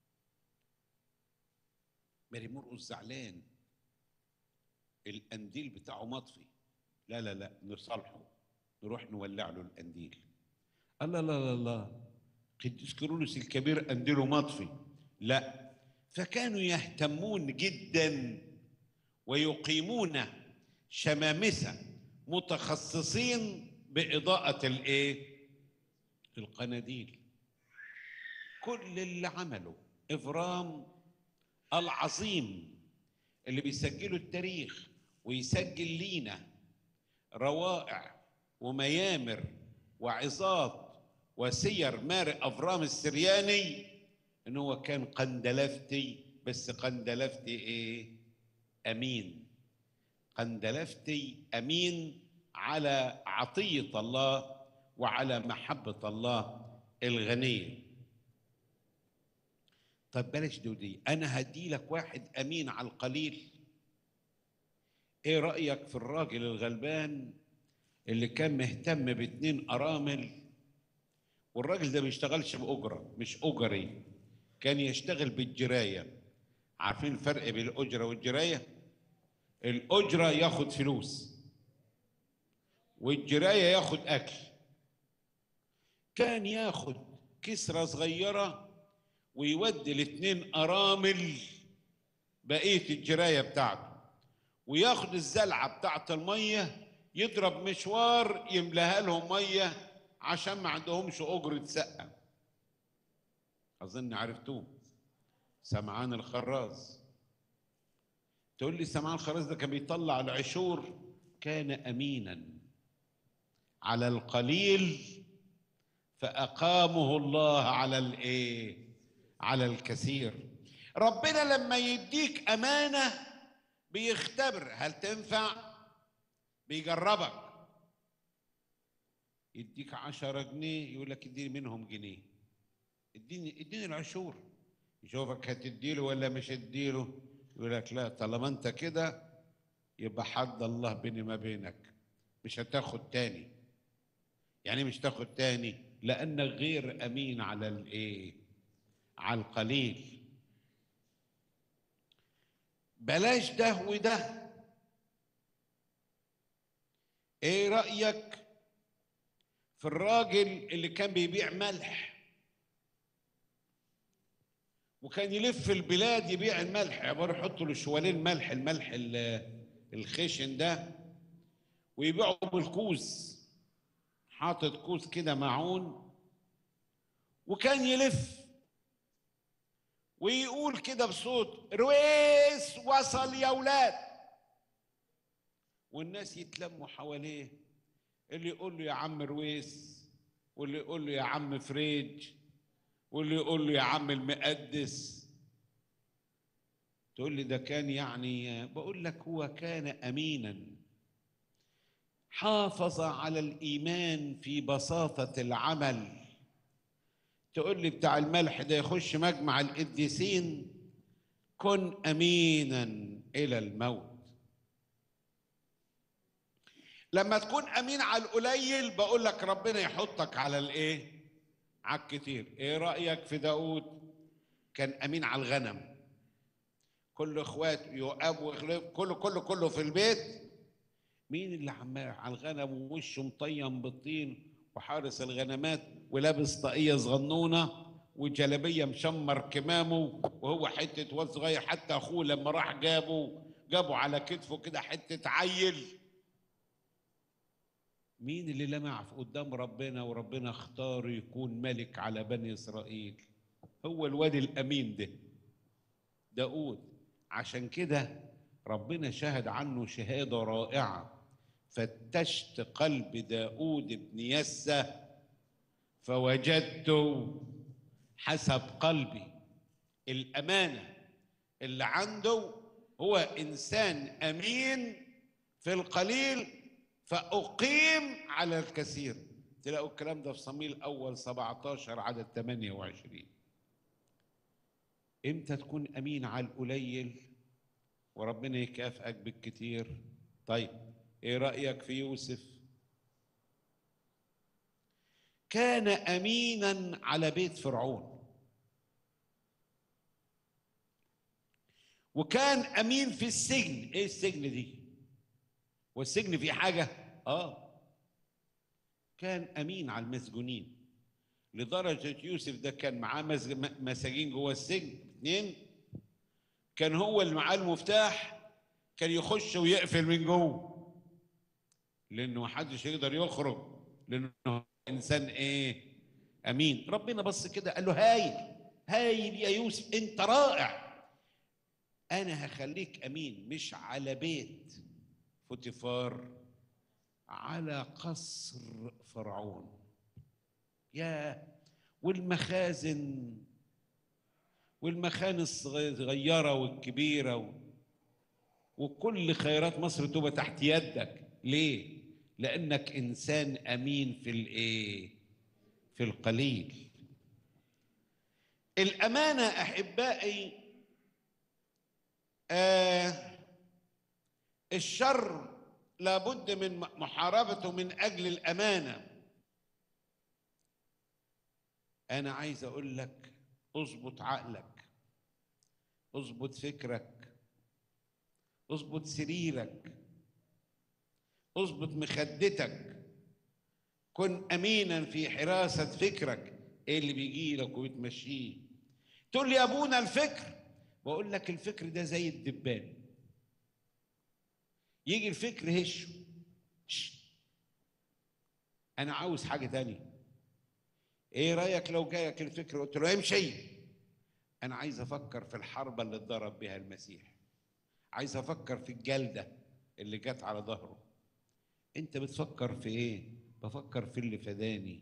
B: ماري مرقس زعلان القنديل بتاعه مطفي لا لا لا نصالحه نروح نولع له القنديل الله لا لا لا قديس كيرلس الكبير قنديله مطفي لا فكانوا يهتمون جدا ويقيمون شمامسه متخصصين بإضاءة الإيه؟ القناديل كل اللي عمله إفرام العظيم اللي بيسجلوا التاريخ ويسجل لينا روائع وميامر وعظات وسير ماري أفرام السرياني إن هو كان قندلفتي بس قندلفتي إيه؟ أمين قندلفتي امين على عطيه الله وعلى محبه الله الغنيه طب بلاش دودي انا هدي لك واحد امين على القليل ايه رايك في الراجل الغلبان اللي كان مهتم باتنين ارامل والراجل ده ما بيشتغلش باجره مش اجري كان يشتغل بالجرايه عارفين الفرق بين الاجره والجرايه الاجره ياخد فلوس والجرايه ياخد اكل كان ياخد كسره صغيره ويودي الاثنين ارامل بقيه الجرايه بتاعته وياخد الزلعه بتاعت الميه يضرب مشوار يملاها لهم ميه عشان ما عندهمش اجره سقه اظن عرفتوه سمعان الخراز تقول لي سمعان الخراز ده كان بيطلع العشور كان امينا على القليل فاقامه الله على الايه على الكثير ربنا لما يديك امانه بيختبر هل تنفع بيجربك يديك عشرة جنيه يقول لك اديني منهم جنيه اديني اديني العشور يشوفك هتديله ولا مش هتديله يقول لك لا طالما انت كده يبقى حد الله بيني ما بينك مش هتاخد تاني يعني مش تاخد تاني لانك غير امين على الايه على القليل بلاش ده وده ايه رايك في الراجل اللي كان بيبيع ملح وكان يلف البلاد يبيع الملح عباره يحط له شوالين ملح الملح ال- الخشن ده ويبيعه بالكوز حاطط كوز كده معون وكان يلف ويقول كده بصوت رويس وصل يا ولاد والناس يتلموا حواليه اللي يقول له يا عم رويس واللي يقول له يا عم فريج واللي يقول له يا عم المقدس تقول لي ده كان يعني بقول لك هو كان امينا حافظ على الايمان في بساطه العمل تقول لي بتاع الملح ده يخش مجمع القديسين كن امينا الى الموت لما تكون امين على القليل بقول لك ربنا يحطك على الايه على الكتير ايه رايك في داود كان امين على الغنم كل اخواته يؤاب ويخلف كله كله كله في البيت مين اللي عمال على الغنم ووشه مطين بالطين وحارس الغنمات ولابس طاقيه صغنونه وجلابيه مشمر كمامه وهو حته واد صغير حتى اخوه لما راح جابه جابه على كتفه كده حته عيل مين اللي لمع في قدام ربنا وربنا اختاره يكون ملك على بني اسرائيل هو الواد الامين ده داود عشان كده ربنا شهد عنه شهاده رائعه فتشت قلب داود بن يسى فوجدته حسب قلبي الامانه اللي عنده هو انسان امين في القليل فأقيم على الكثير تلاقوا الكلام ده في صميل أول 17 عدد 28 إمتى تكون أمين على القليل وربنا يكافئك بالكثير طيب إيه رأيك في يوسف كان أمينا على بيت فرعون وكان أمين في السجن إيه السجن دي والسجن فيه حاجة آه كان أمين على المسجونين لدرجة يوسف ده كان معاه مز- م- مساجين جوه السجن اتنين كان هو اللي معاه المفتاح كان يخش ويقفل من جوه لأنه محدش يقدر يخرج لأنه هو إنسان إيه أمين ربنا بص كده قال له هايل هايل يا يوسف أنت رائع أنا هخليك أمين مش على بيت فوتيفار على قصر فرعون يا والمخازن والمخان الصغيرة والكبيرة و... وكل خيرات مصر تبقى تحت يدك ليه؟ لأنك إنسان أمين في الإيه؟ في القليل الأمانة أحبائي آه الشر لابد من محاربته من اجل الامانه انا عايز اقول لك اظبط عقلك اظبط فكرك اظبط سريرك اظبط مخدتك كن امينا في حراسه فكرك ايه اللي بيجي لك وبتمشيه تقول لي يا ابونا الفكر بقول لك الفكر ده زي الدبان يجي الفكر هشه شش. انا عاوز حاجه تانية ايه رايك لو جايك الفكر قلت له امشي انا عايز افكر في الحربه اللي اتضرب بها المسيح عايز افكر في الجلده اللي جت على ظهره انت بتفكر في ايه بفكر في اللي فداني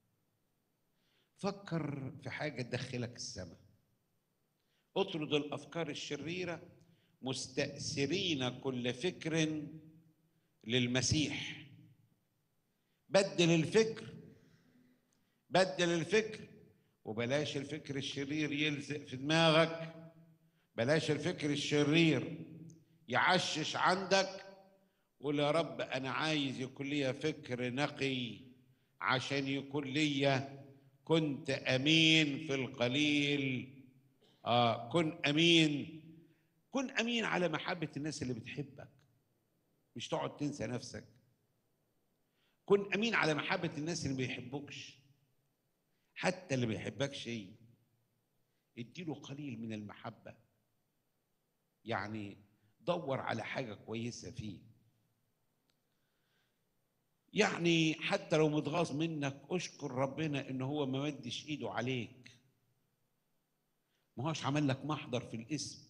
B: فكر في حاجه تدخلك السماء اطرد الافكار الشريره مستأثرين كل فكر للمسيح بدل الفكر بدل الفكر وبلاش الفكر الشرير يلزق في دماغك بلاش الفكر الشرير يعشش عندك قول يا رب انا عايز يكون لي فكر نقي عشان يكون لي كنت امين في القليل اه كن امين كن امين على محبه الناس اللي بتحبك مش تقعد تنسى نفسك كن امين على محبه الناس اللي ما بيحبوكش حتى اللي ما بيحبكش اديله قليل من المحبه يعني دور على حاجه كويسه فيه يعني حتى لو متغاظ منك اشكر ربنا ان هو ما مدش ايده عليك ما هوش عمل لك محضر في الاسم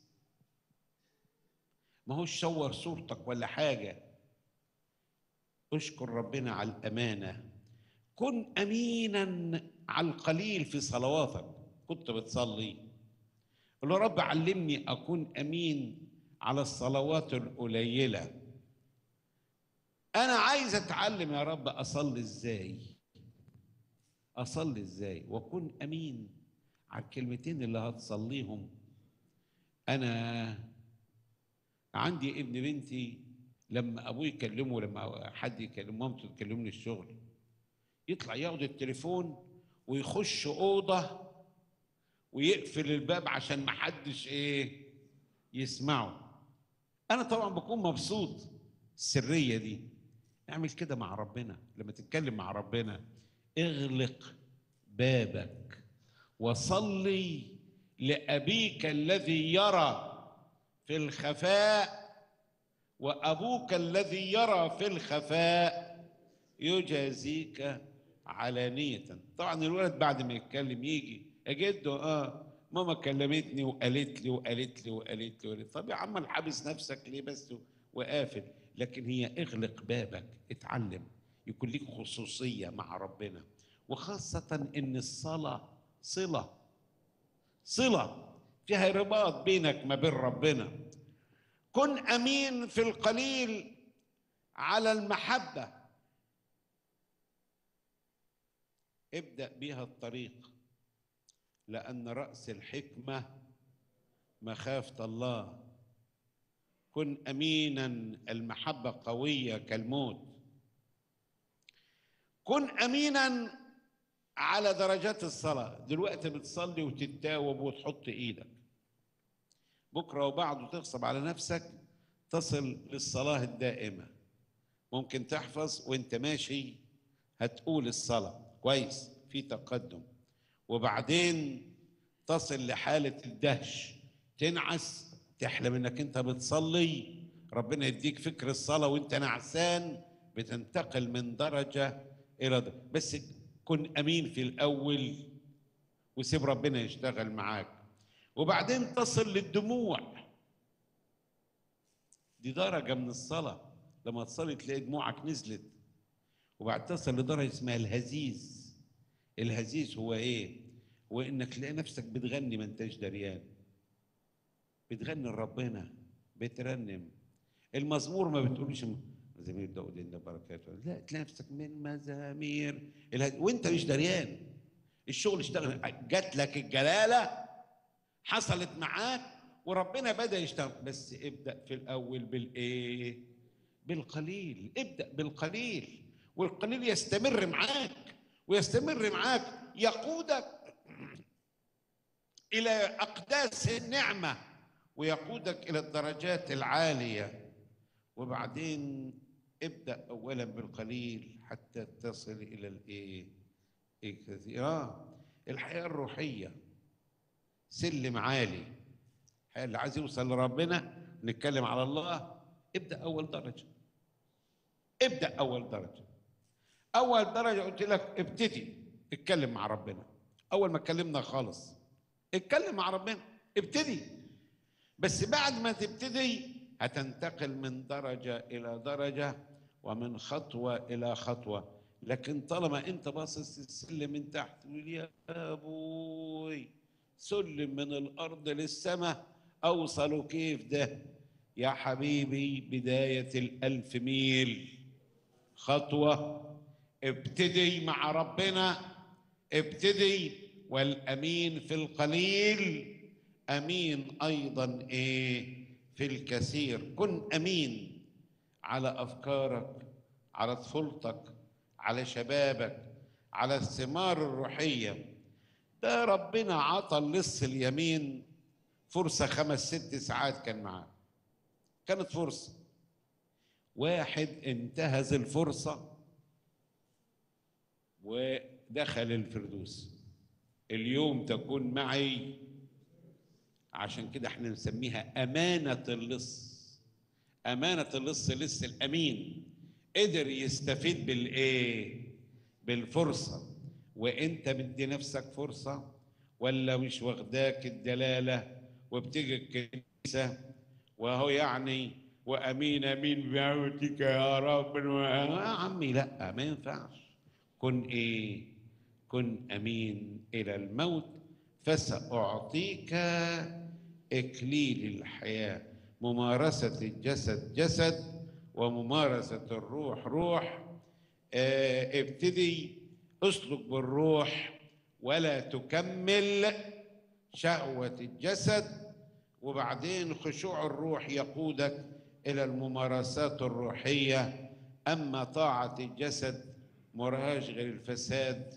B: ما هوش صور صورتك ولا حاجه اشكر ربنا على الامانه كن امينا على القليل في صلواتك كنت بتصلي قل له رب علمني اكون امين على الصلوات القليله انا عايز اتعلم يا رب اصلي ازاي اصلي ازاي واكون امين على الكلمتين اللي هتصليهم انا عندي ابن بنتي لما ابوي يكلمه لما حد يكلم مامته تكلمني الشغل يطلع ياخد التليفون ويخش اوضه ويقفل الباب عشان ما حدش ايه يسمعه انا طبعا بكون مبسوط السريه دي اعمل كده مع ربنا لما تتكلم مع ربنا اغلق بابك وصلي لابيك الذي يرى في الخفاء وابوك الذي يرى في الخفاء يجازيك علانية طبعا الولد بعد ما يتكلم يجي يا جدو اه ماما كلمتني وقالت لي وقالت لي وقالت لي وقالت طب يا عم الحابس نفسك ليه بس وقافل لكن هي اغلق بابك اتعلم يكون ليك خصوصية مع ربنا وخاصة ان الصلاة صلة صلة فيها رباط بينك ما بين ربنا كن امين في القليل على المحبه ابدا بها الطريق لان راس الحكمه مخافه الله كن امينا المحبه قويه كالموت كن امينا على درجات الصلاه دلوقتي بتصلي وتتاوب وتحط ايدك بكره وبعده تغصب على نفسك تصل للصلاه الدائمه ممكن تحفظ وانت ماشي هتقول الصلاه كويس في تقدم وبعدين تصل لحاله الدهش تنعس تحلم انك انت بتصلي ربنا يديك فكر الصلاه وانت نعسان بتنتقل من درجه الى درجة. بس كن امين في الاول وسيب ربنا يشتغل معاك وبعدين تصل للدموع دي درجة من الصلاة لما تصلي تلاقي دموعك نزلت وبعد تصل لدرجة اسمها الهزيز الهزيز هو ايه؟ هو انك تلاقي نفسك بتغني ما انتش دريان بتغني لربنا بترنم المزمور ما بتقولش مزامير داود إن بركاته لا تلاقي نفسك من مزامير الهز... وانت مش دريان الشغل اشتغل جات لك الجلاله حصلت معاك وربنا بدا يشتغل بس ابدا في الاول بالايه بالقليل ابدا بالقليل والقليل يستمر معاك ويستمر معاك يقودك الى اقداس النعمه ويقودك الى الدرجات العاليه وبعدين ابدا اولا بالقليل حتى تصل الى الايه الكثير اه الحياه الروحيه سلم عالي الحياة اللي عايز يوصل لربنا نتكلم على الله ابدا اول درجه ابدا اول درجه اول درجه قلت لك ابتدي اتكلم مع ربنا اول ما اتكلمنا خالص اتكلم مع ربنا ابتدي بس بعد ما تبتدي هتنتقل من درجه الى درجه ومن خطوه الى خطوه لكن طالما انت باصص السلم من تحت تقول يا ابوي سلم من الارض للسماء اوصلوا كيف ده يا حبيبي بدايه الالف ميل خطوه ابتدي مع ربنا ابتدي والامين في القليل امين ايضا ايه في الكثير كن امين على افكارك على طفولتك على شبابك على الثمار الروحيه ده ربنا عطى اللص اليمين فرصه خمس ست ساعات كان معاه كانت فرصه واحد انتهز الفرصه ودخل الفردوس اليوم تكون معي عشان كده احنا نسميها أمانة اللص أمانة اللص لص الأمين قدر يستفيد بالإيه؟ بالفرصة وأنت مدي نفسك فرصة ولا مش واخداك الدلالة وبتيجي الكنيسة وهو يعني وأمين أمين بعوتك يا رب يا عمي لا ما ينفعش كن ايه كن امين الى الموت فساعطيك اكليل الحياه ممارسه الجسد جسد وممارسه الروح روح آه ابتدي اسلك بالروح ولا تكمل شهوه الجسد وبعدين خشوع الروح يقودك الى الممارسات الروحيه اما طاعه الجسد مرهاش غير الفساد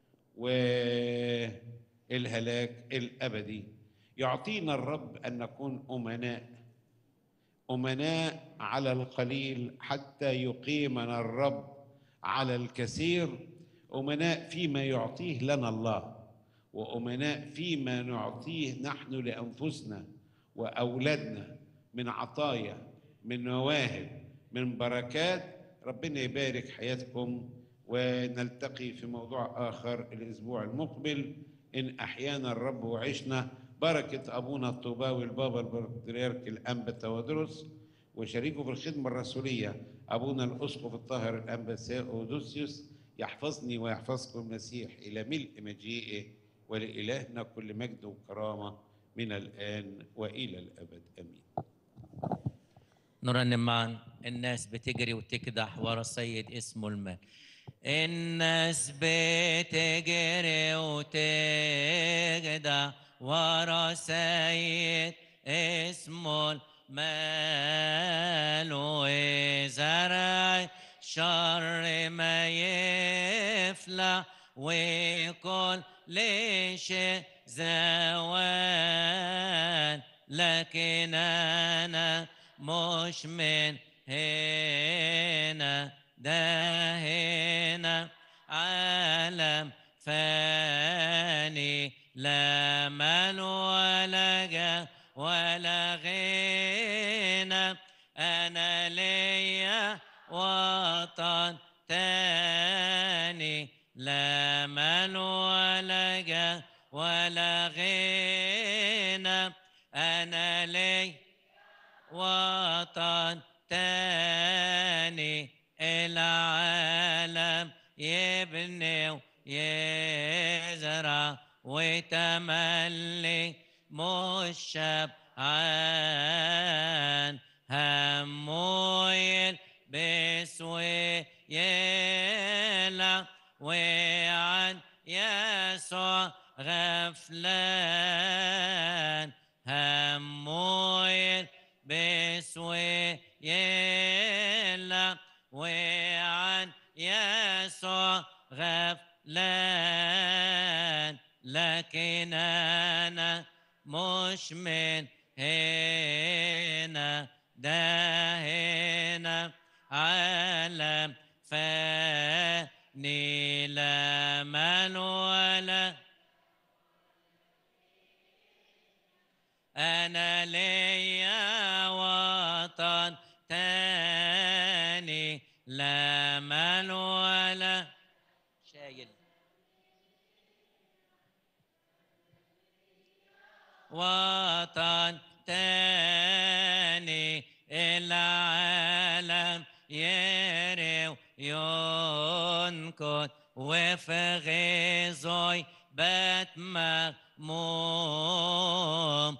B: والهلاك الابدي يعطينا الرب ان نكون امناء امناء على القليل حتى يقيمنا الرب على الكثير امناء فيما يعطيه لنا الله وامناء فيما نعطيه نحن لانفسنا واولادنا من عطايا من مواهب من بركات ربنا يبارك حياتكم ونلتقي في موضوع آخر الأسبوع المقبل إن أحيانا الرب وعشنا بركة أبونا الطوباوي البابا البطريرك الأنبا تودرس وشريكه في الخدمة الرسولية أبونا الأسقف الطاهر الأنبا أودوسيوس يحفظني ويحفظكم المسيح إلى ملء مجيئه ولإلهنا كل مجد وكرامة من الآن وإلى الأبد آمين
A: نرنم معا الناس بتجري وتكدح ورا سيد اسمه المال الناس بتجري وتجدع ورا سيد اسمه المال وزرع شر ما يفلح وكل شيء زوال لكن انا مش من هنا ده هنا عالم فاني لا مال ولا جاه ولا غنى انا ليا وطن تاني لا مال ولا جاه ولا غنى انا ليا وطن تاني العالم يبني ويزرع وتملي مش شبعان همه يلبس ويلع وعن يسوع غفلان همه يلبس ويلع وعن يسوع غفلان لكن أنا مش من هنا ده هنا عالم فاني لا مال ولا أنا ليا وطن تاني لا مال ولا شايل وطن تاني العالم يري وينكت وفي غيظي بات مغموم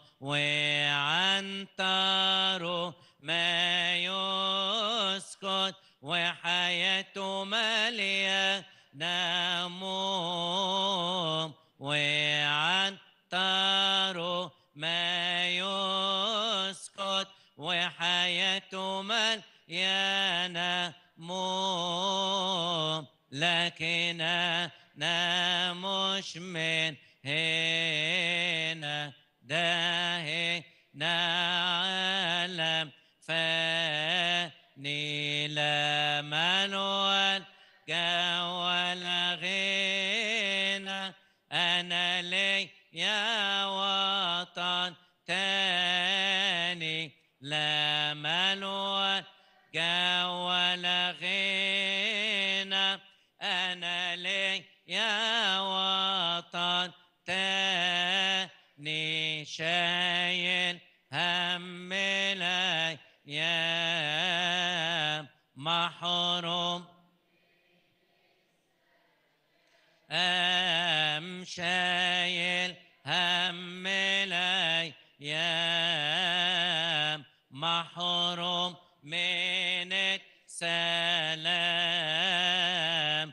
A: وعنتره ما يسكت وحياته مالية نموم وعنتره ما يسكت وحياته مليانة موم لكن أنا مش من هنا ده هنا عالم فاني لا مال ولا ولا غنى أنا لي يا وطن تاني لا مال ولا ولا غنى أنا لي يا وطن تاني شايل هم الأيام محروم أم شايل هم الأيام محروم من السلام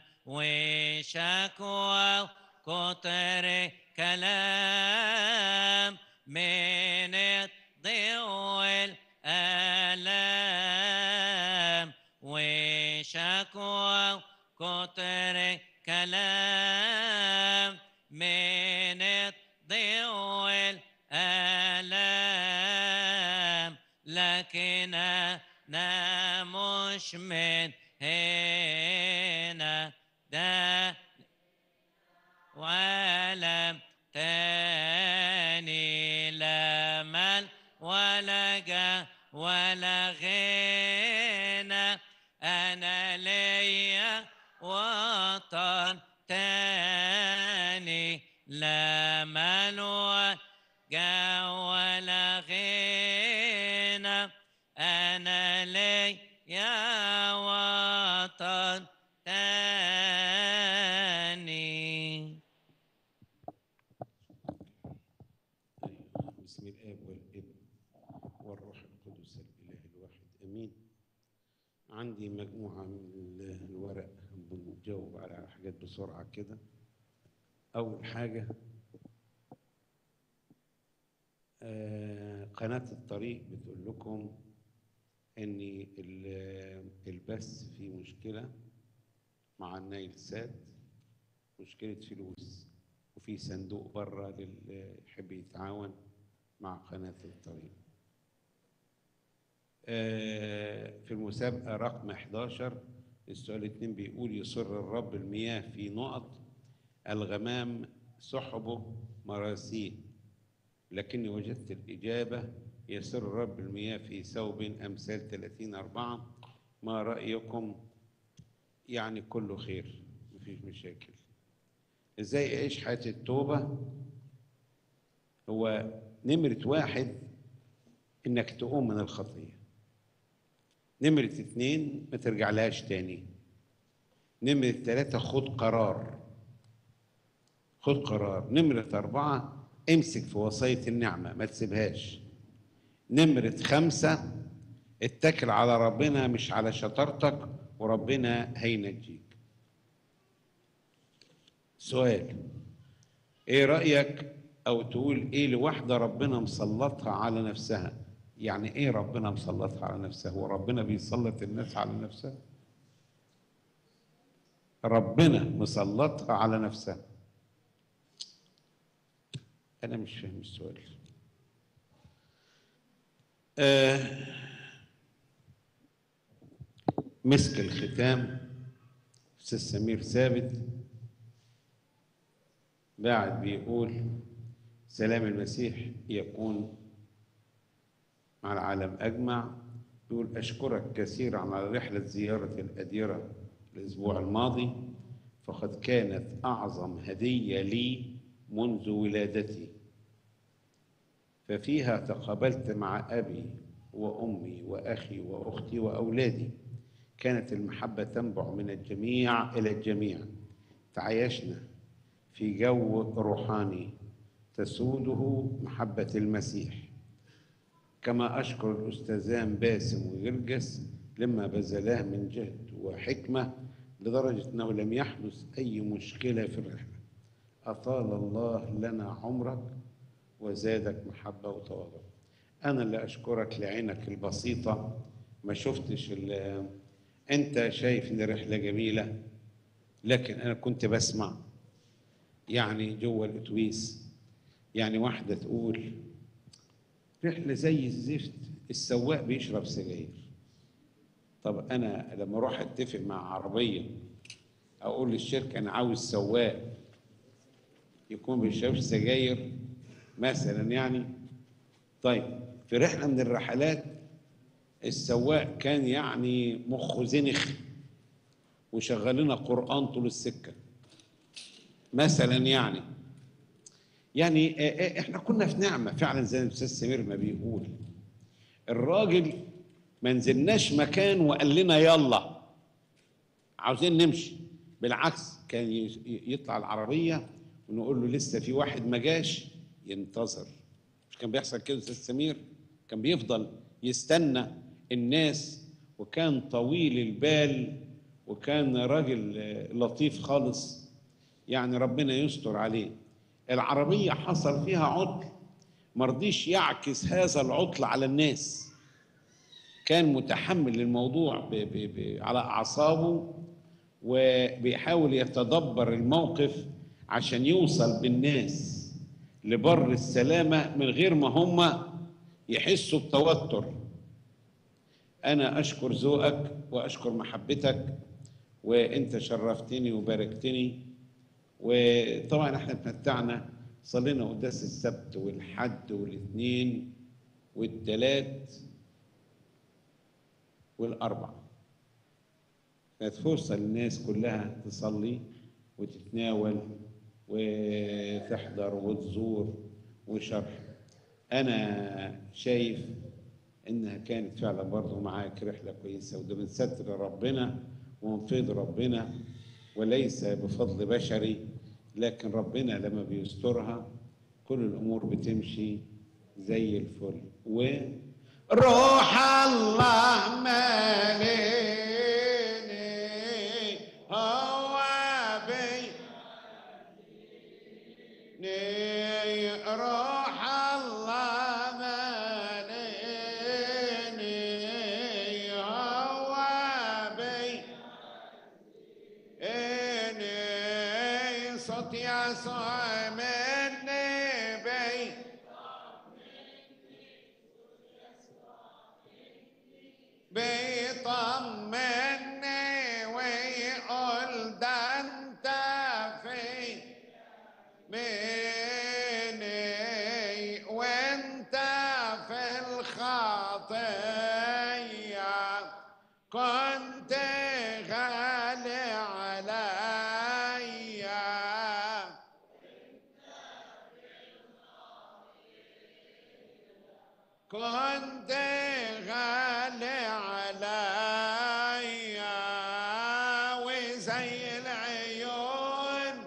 A: وشكوى كتر كلام من الضوء الآلام وشكوى كتر كلام من الضوء الآلام لكن أنا مش من هنا ده ولم تاني لا مال ولا جاه ولا غنى أنا ليا وطن تاني لا مال ولا جاه ولا غنى أنا ليا وطن تاني
B: أيوة. بسم الآب والابن والروح القدس الإله الواحد أمين عندي مجموعة من ال- الورق بنجاوب على حاجات بسرعة كده أول حاجة آه، قناة الطريق بتقول لكم إن ال- البث فيه مشكلة مع النايل سات مشكلة فلوس وفي صندوق بره للي يحب يتعاون مع قناة الطريق آه، في المسابقة رقم 11 السؤال اتنين بيقول يصر الرب المياه في نقط الغمام سحبه مراسيه لكني وجدت الإجابة يسر الرب المياه في ثوب أمثال 30 أربعة ما رأيكم يعني كله خير مفيش مشاكل ازاي اعيش حياة التوبة هو نمرة واحد انك تقوم من الخطية نمرة اتنين ما ترجع لهاش تاني نمرة تلاتة خد قرار خد قرار نمرة أربعة امسك في وصية النعمة ما تسيبهاش نمرة خمسة اتكل على ربنا مش على شطارتك وربنا هينجيك سؤال ايه رأيك او تقول ايه لواحدة ربنا مسلطها على نفسها يعني ايه ربنا مسلطها على نفسها هو ربنا بيسلط الناس على نفسها ربنا مسلطها على نفسها أنا مش فاهم السؤال آه مسك الختام أستاذ سمير ثابت بعد بيقول سلام المسيح يكون مع العالم أجمع بيقول أشكرك كثيرا على رحلة زيارة الأديرة الأسبوع الماضي فقد كانت أعظم هدية لي منذ ولادتي ففيها تقابلت مع أبي وأمي وأخي وأختي وأولادي كانت المحبة تنبع من الجميع إلى الجميع تعايشنا في جو روحاني تسوده محبة المسيح كما أشكر الأستاذان باسم وجرجس لما بذلاه من جهد وحكمة لدرجة أنه لم يحدث أي مشكلة في الرحلة أطال الله لنا عمرك وزادك محبة وتواضع أنا اللي أشكرك لعينك البسيطة ما شفتش ال- أنت شايف إن الرحلة جميلة لكن أنا كنت بسمع يعني جوه الأتوبيس يعني واحدة تقول رحلة زي الزفت السواق بيشرب سجاير طب أنا لما أروح أتفق مع عربية أقول للشركة أنا عاوز سواق يكون بيشربش سجاير مثلا يعني طيب في رحلة من الرحلات السواق كان يعني مخه زنخ وشغل لنا قرآن طول السكة مثلا يعني يعني آه، آه، احنا كنا في نعمة فعلا زي ما الاستاذ سمير ما بيقول الراجل ما نزلناش مكان وقال لنا يلا عاوزين نمشي بالعكس كان ي- يطلع العربية ونقول له لسه في واحد ما جاش ينتظر مش كان بيحصل كده استاذ سمير كان بيفضل يستنى الناس وكان طويل البال وكان راجل آه، لطيف خالص يعني ربنا يستر عليه العربية حصل فيها عطل مرضيش يعكس هذا العطل على الناس كان متحمل الموضوع ب ب ب على أعصابه وبيحاول يتدبر الموقف عشان يوصل بالناس لبر السلامة من غير ما هم يحسوا بتوتر أنا أشكر ذوقك وأشكر محبتك وأنت شرفتني وباركتني وطبعا احنا اتمتعنا صلينا قداس السبت والحد والاثنين والثلاث والاربع كانت فرصه للناس كلها تصلي وتتناول وتحضر وتزور وشرح انا شايف انها كانت فعلا برضه معاك رحله كويسه وده من ستر ربنا ومن فضل ربنا وليس بفضل بشري لكن ربنا لما بيسترها كل الامور بتمشي زي الفل و
C: روح الله ماليني هو بي روح الله ماليني هو بي إني صوت يسوع مني بي بيطمني ويقول ده انت في مني وانت في الخطيه كنت غالي عليا كنت غالي عليا وزي العيون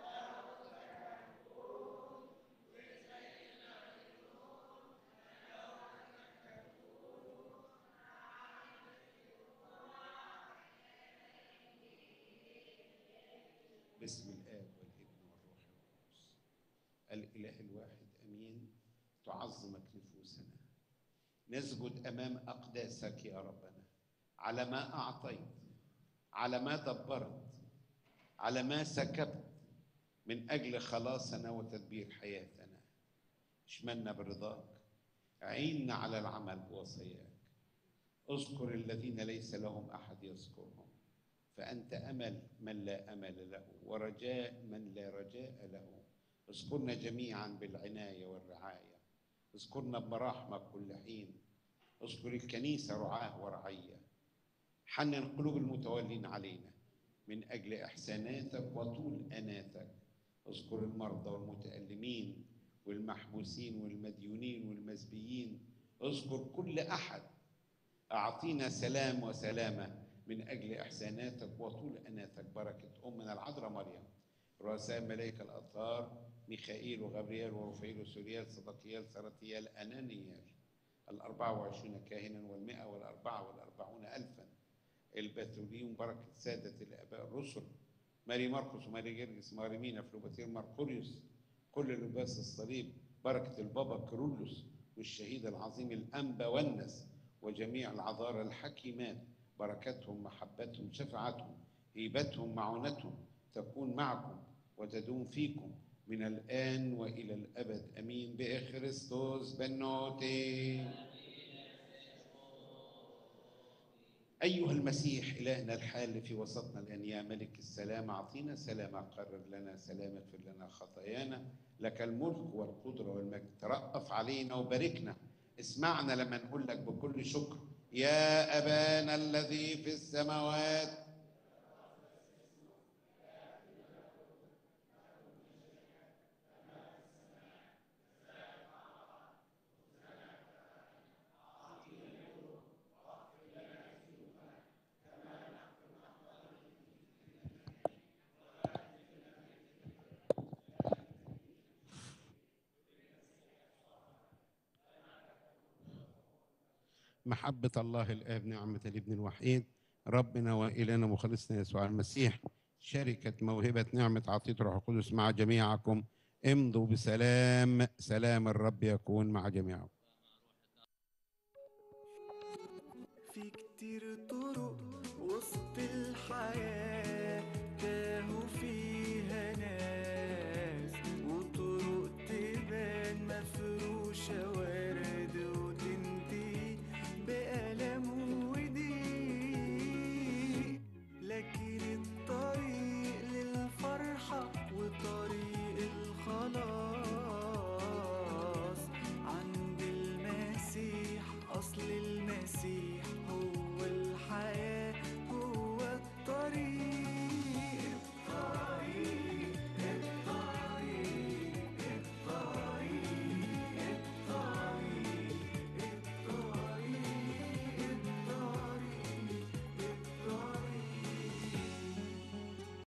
B: باسم الآب والابن والروح القدس الإله الواحد أمين تعظمك نفوسنا نسجد أمام أقداسك يا ربنا على ما أعطيت على ما دبرت على ما سكبت من أجل خلاصنا وتدبير حياتنا اشملنا برضاك عيننا على العمل بوصاياك اذكر الذين ليس لهم احد يذكرهم فانت امل من لا امل له ورجاء من لا رجاء له اذكرنا جميعا بالعنايه والرعايه اذكرنا بمراحمك كل حين اذكر الكنيسه رعاه ورعيه حنن قلوب المتولين علينا من اجل احساناتك وطول اناتك اذكر المرضى والمتالمين والمحبوسين والمديونين والمسبيين اذكر كل احد اعطينا سلام وسلامه من اجل احساناتك وطول اناتك بركه امنا العذراء مريم رؤساء ملائكه الاطهار ميخائيل وغبريال ورفعيل وسوريال صدقيال سرطيال انانيال الأربعة وعشرين كاهنا والمئة والأربعة والأربعون ألفا البثوليون بركة سادة الآباء الرسل ماري مرقس وماري جرجس ماري مينا فلوباتير مرقوريوس كل لباس الصليب بركة البابا كرولوس والشهيد العظيم الأنبا والنس وجميع العذارى الحكيمات بركتهم محبتهم شفاعتهم هيبتهم معونتهم تكون معكم وتدوم فيكم من الآن وإلى الأبد أمين بإخريستوس بنوتي أيها المسيح إلهنا الحال في وسطنا الآن يا ملك السلام أعطينا سلام قرر لنا سلام اغفر لنا خطايانا لك الملك والقدرة والمجد ترأف علينا وباركنا اسمعنا لما نقول لك بكل شكر يا أبانا الذي في السماوات محبة الله الآب نعمة الابن الوحيد ربنا وإلهنا مخلصنا يسوع المسيح شركة موهبة نعمة عطية روح القدس مع جميعكم امضوا بسلام سلام الرب يكون مع جميعكم
D: في كتير طرق وسط الحياة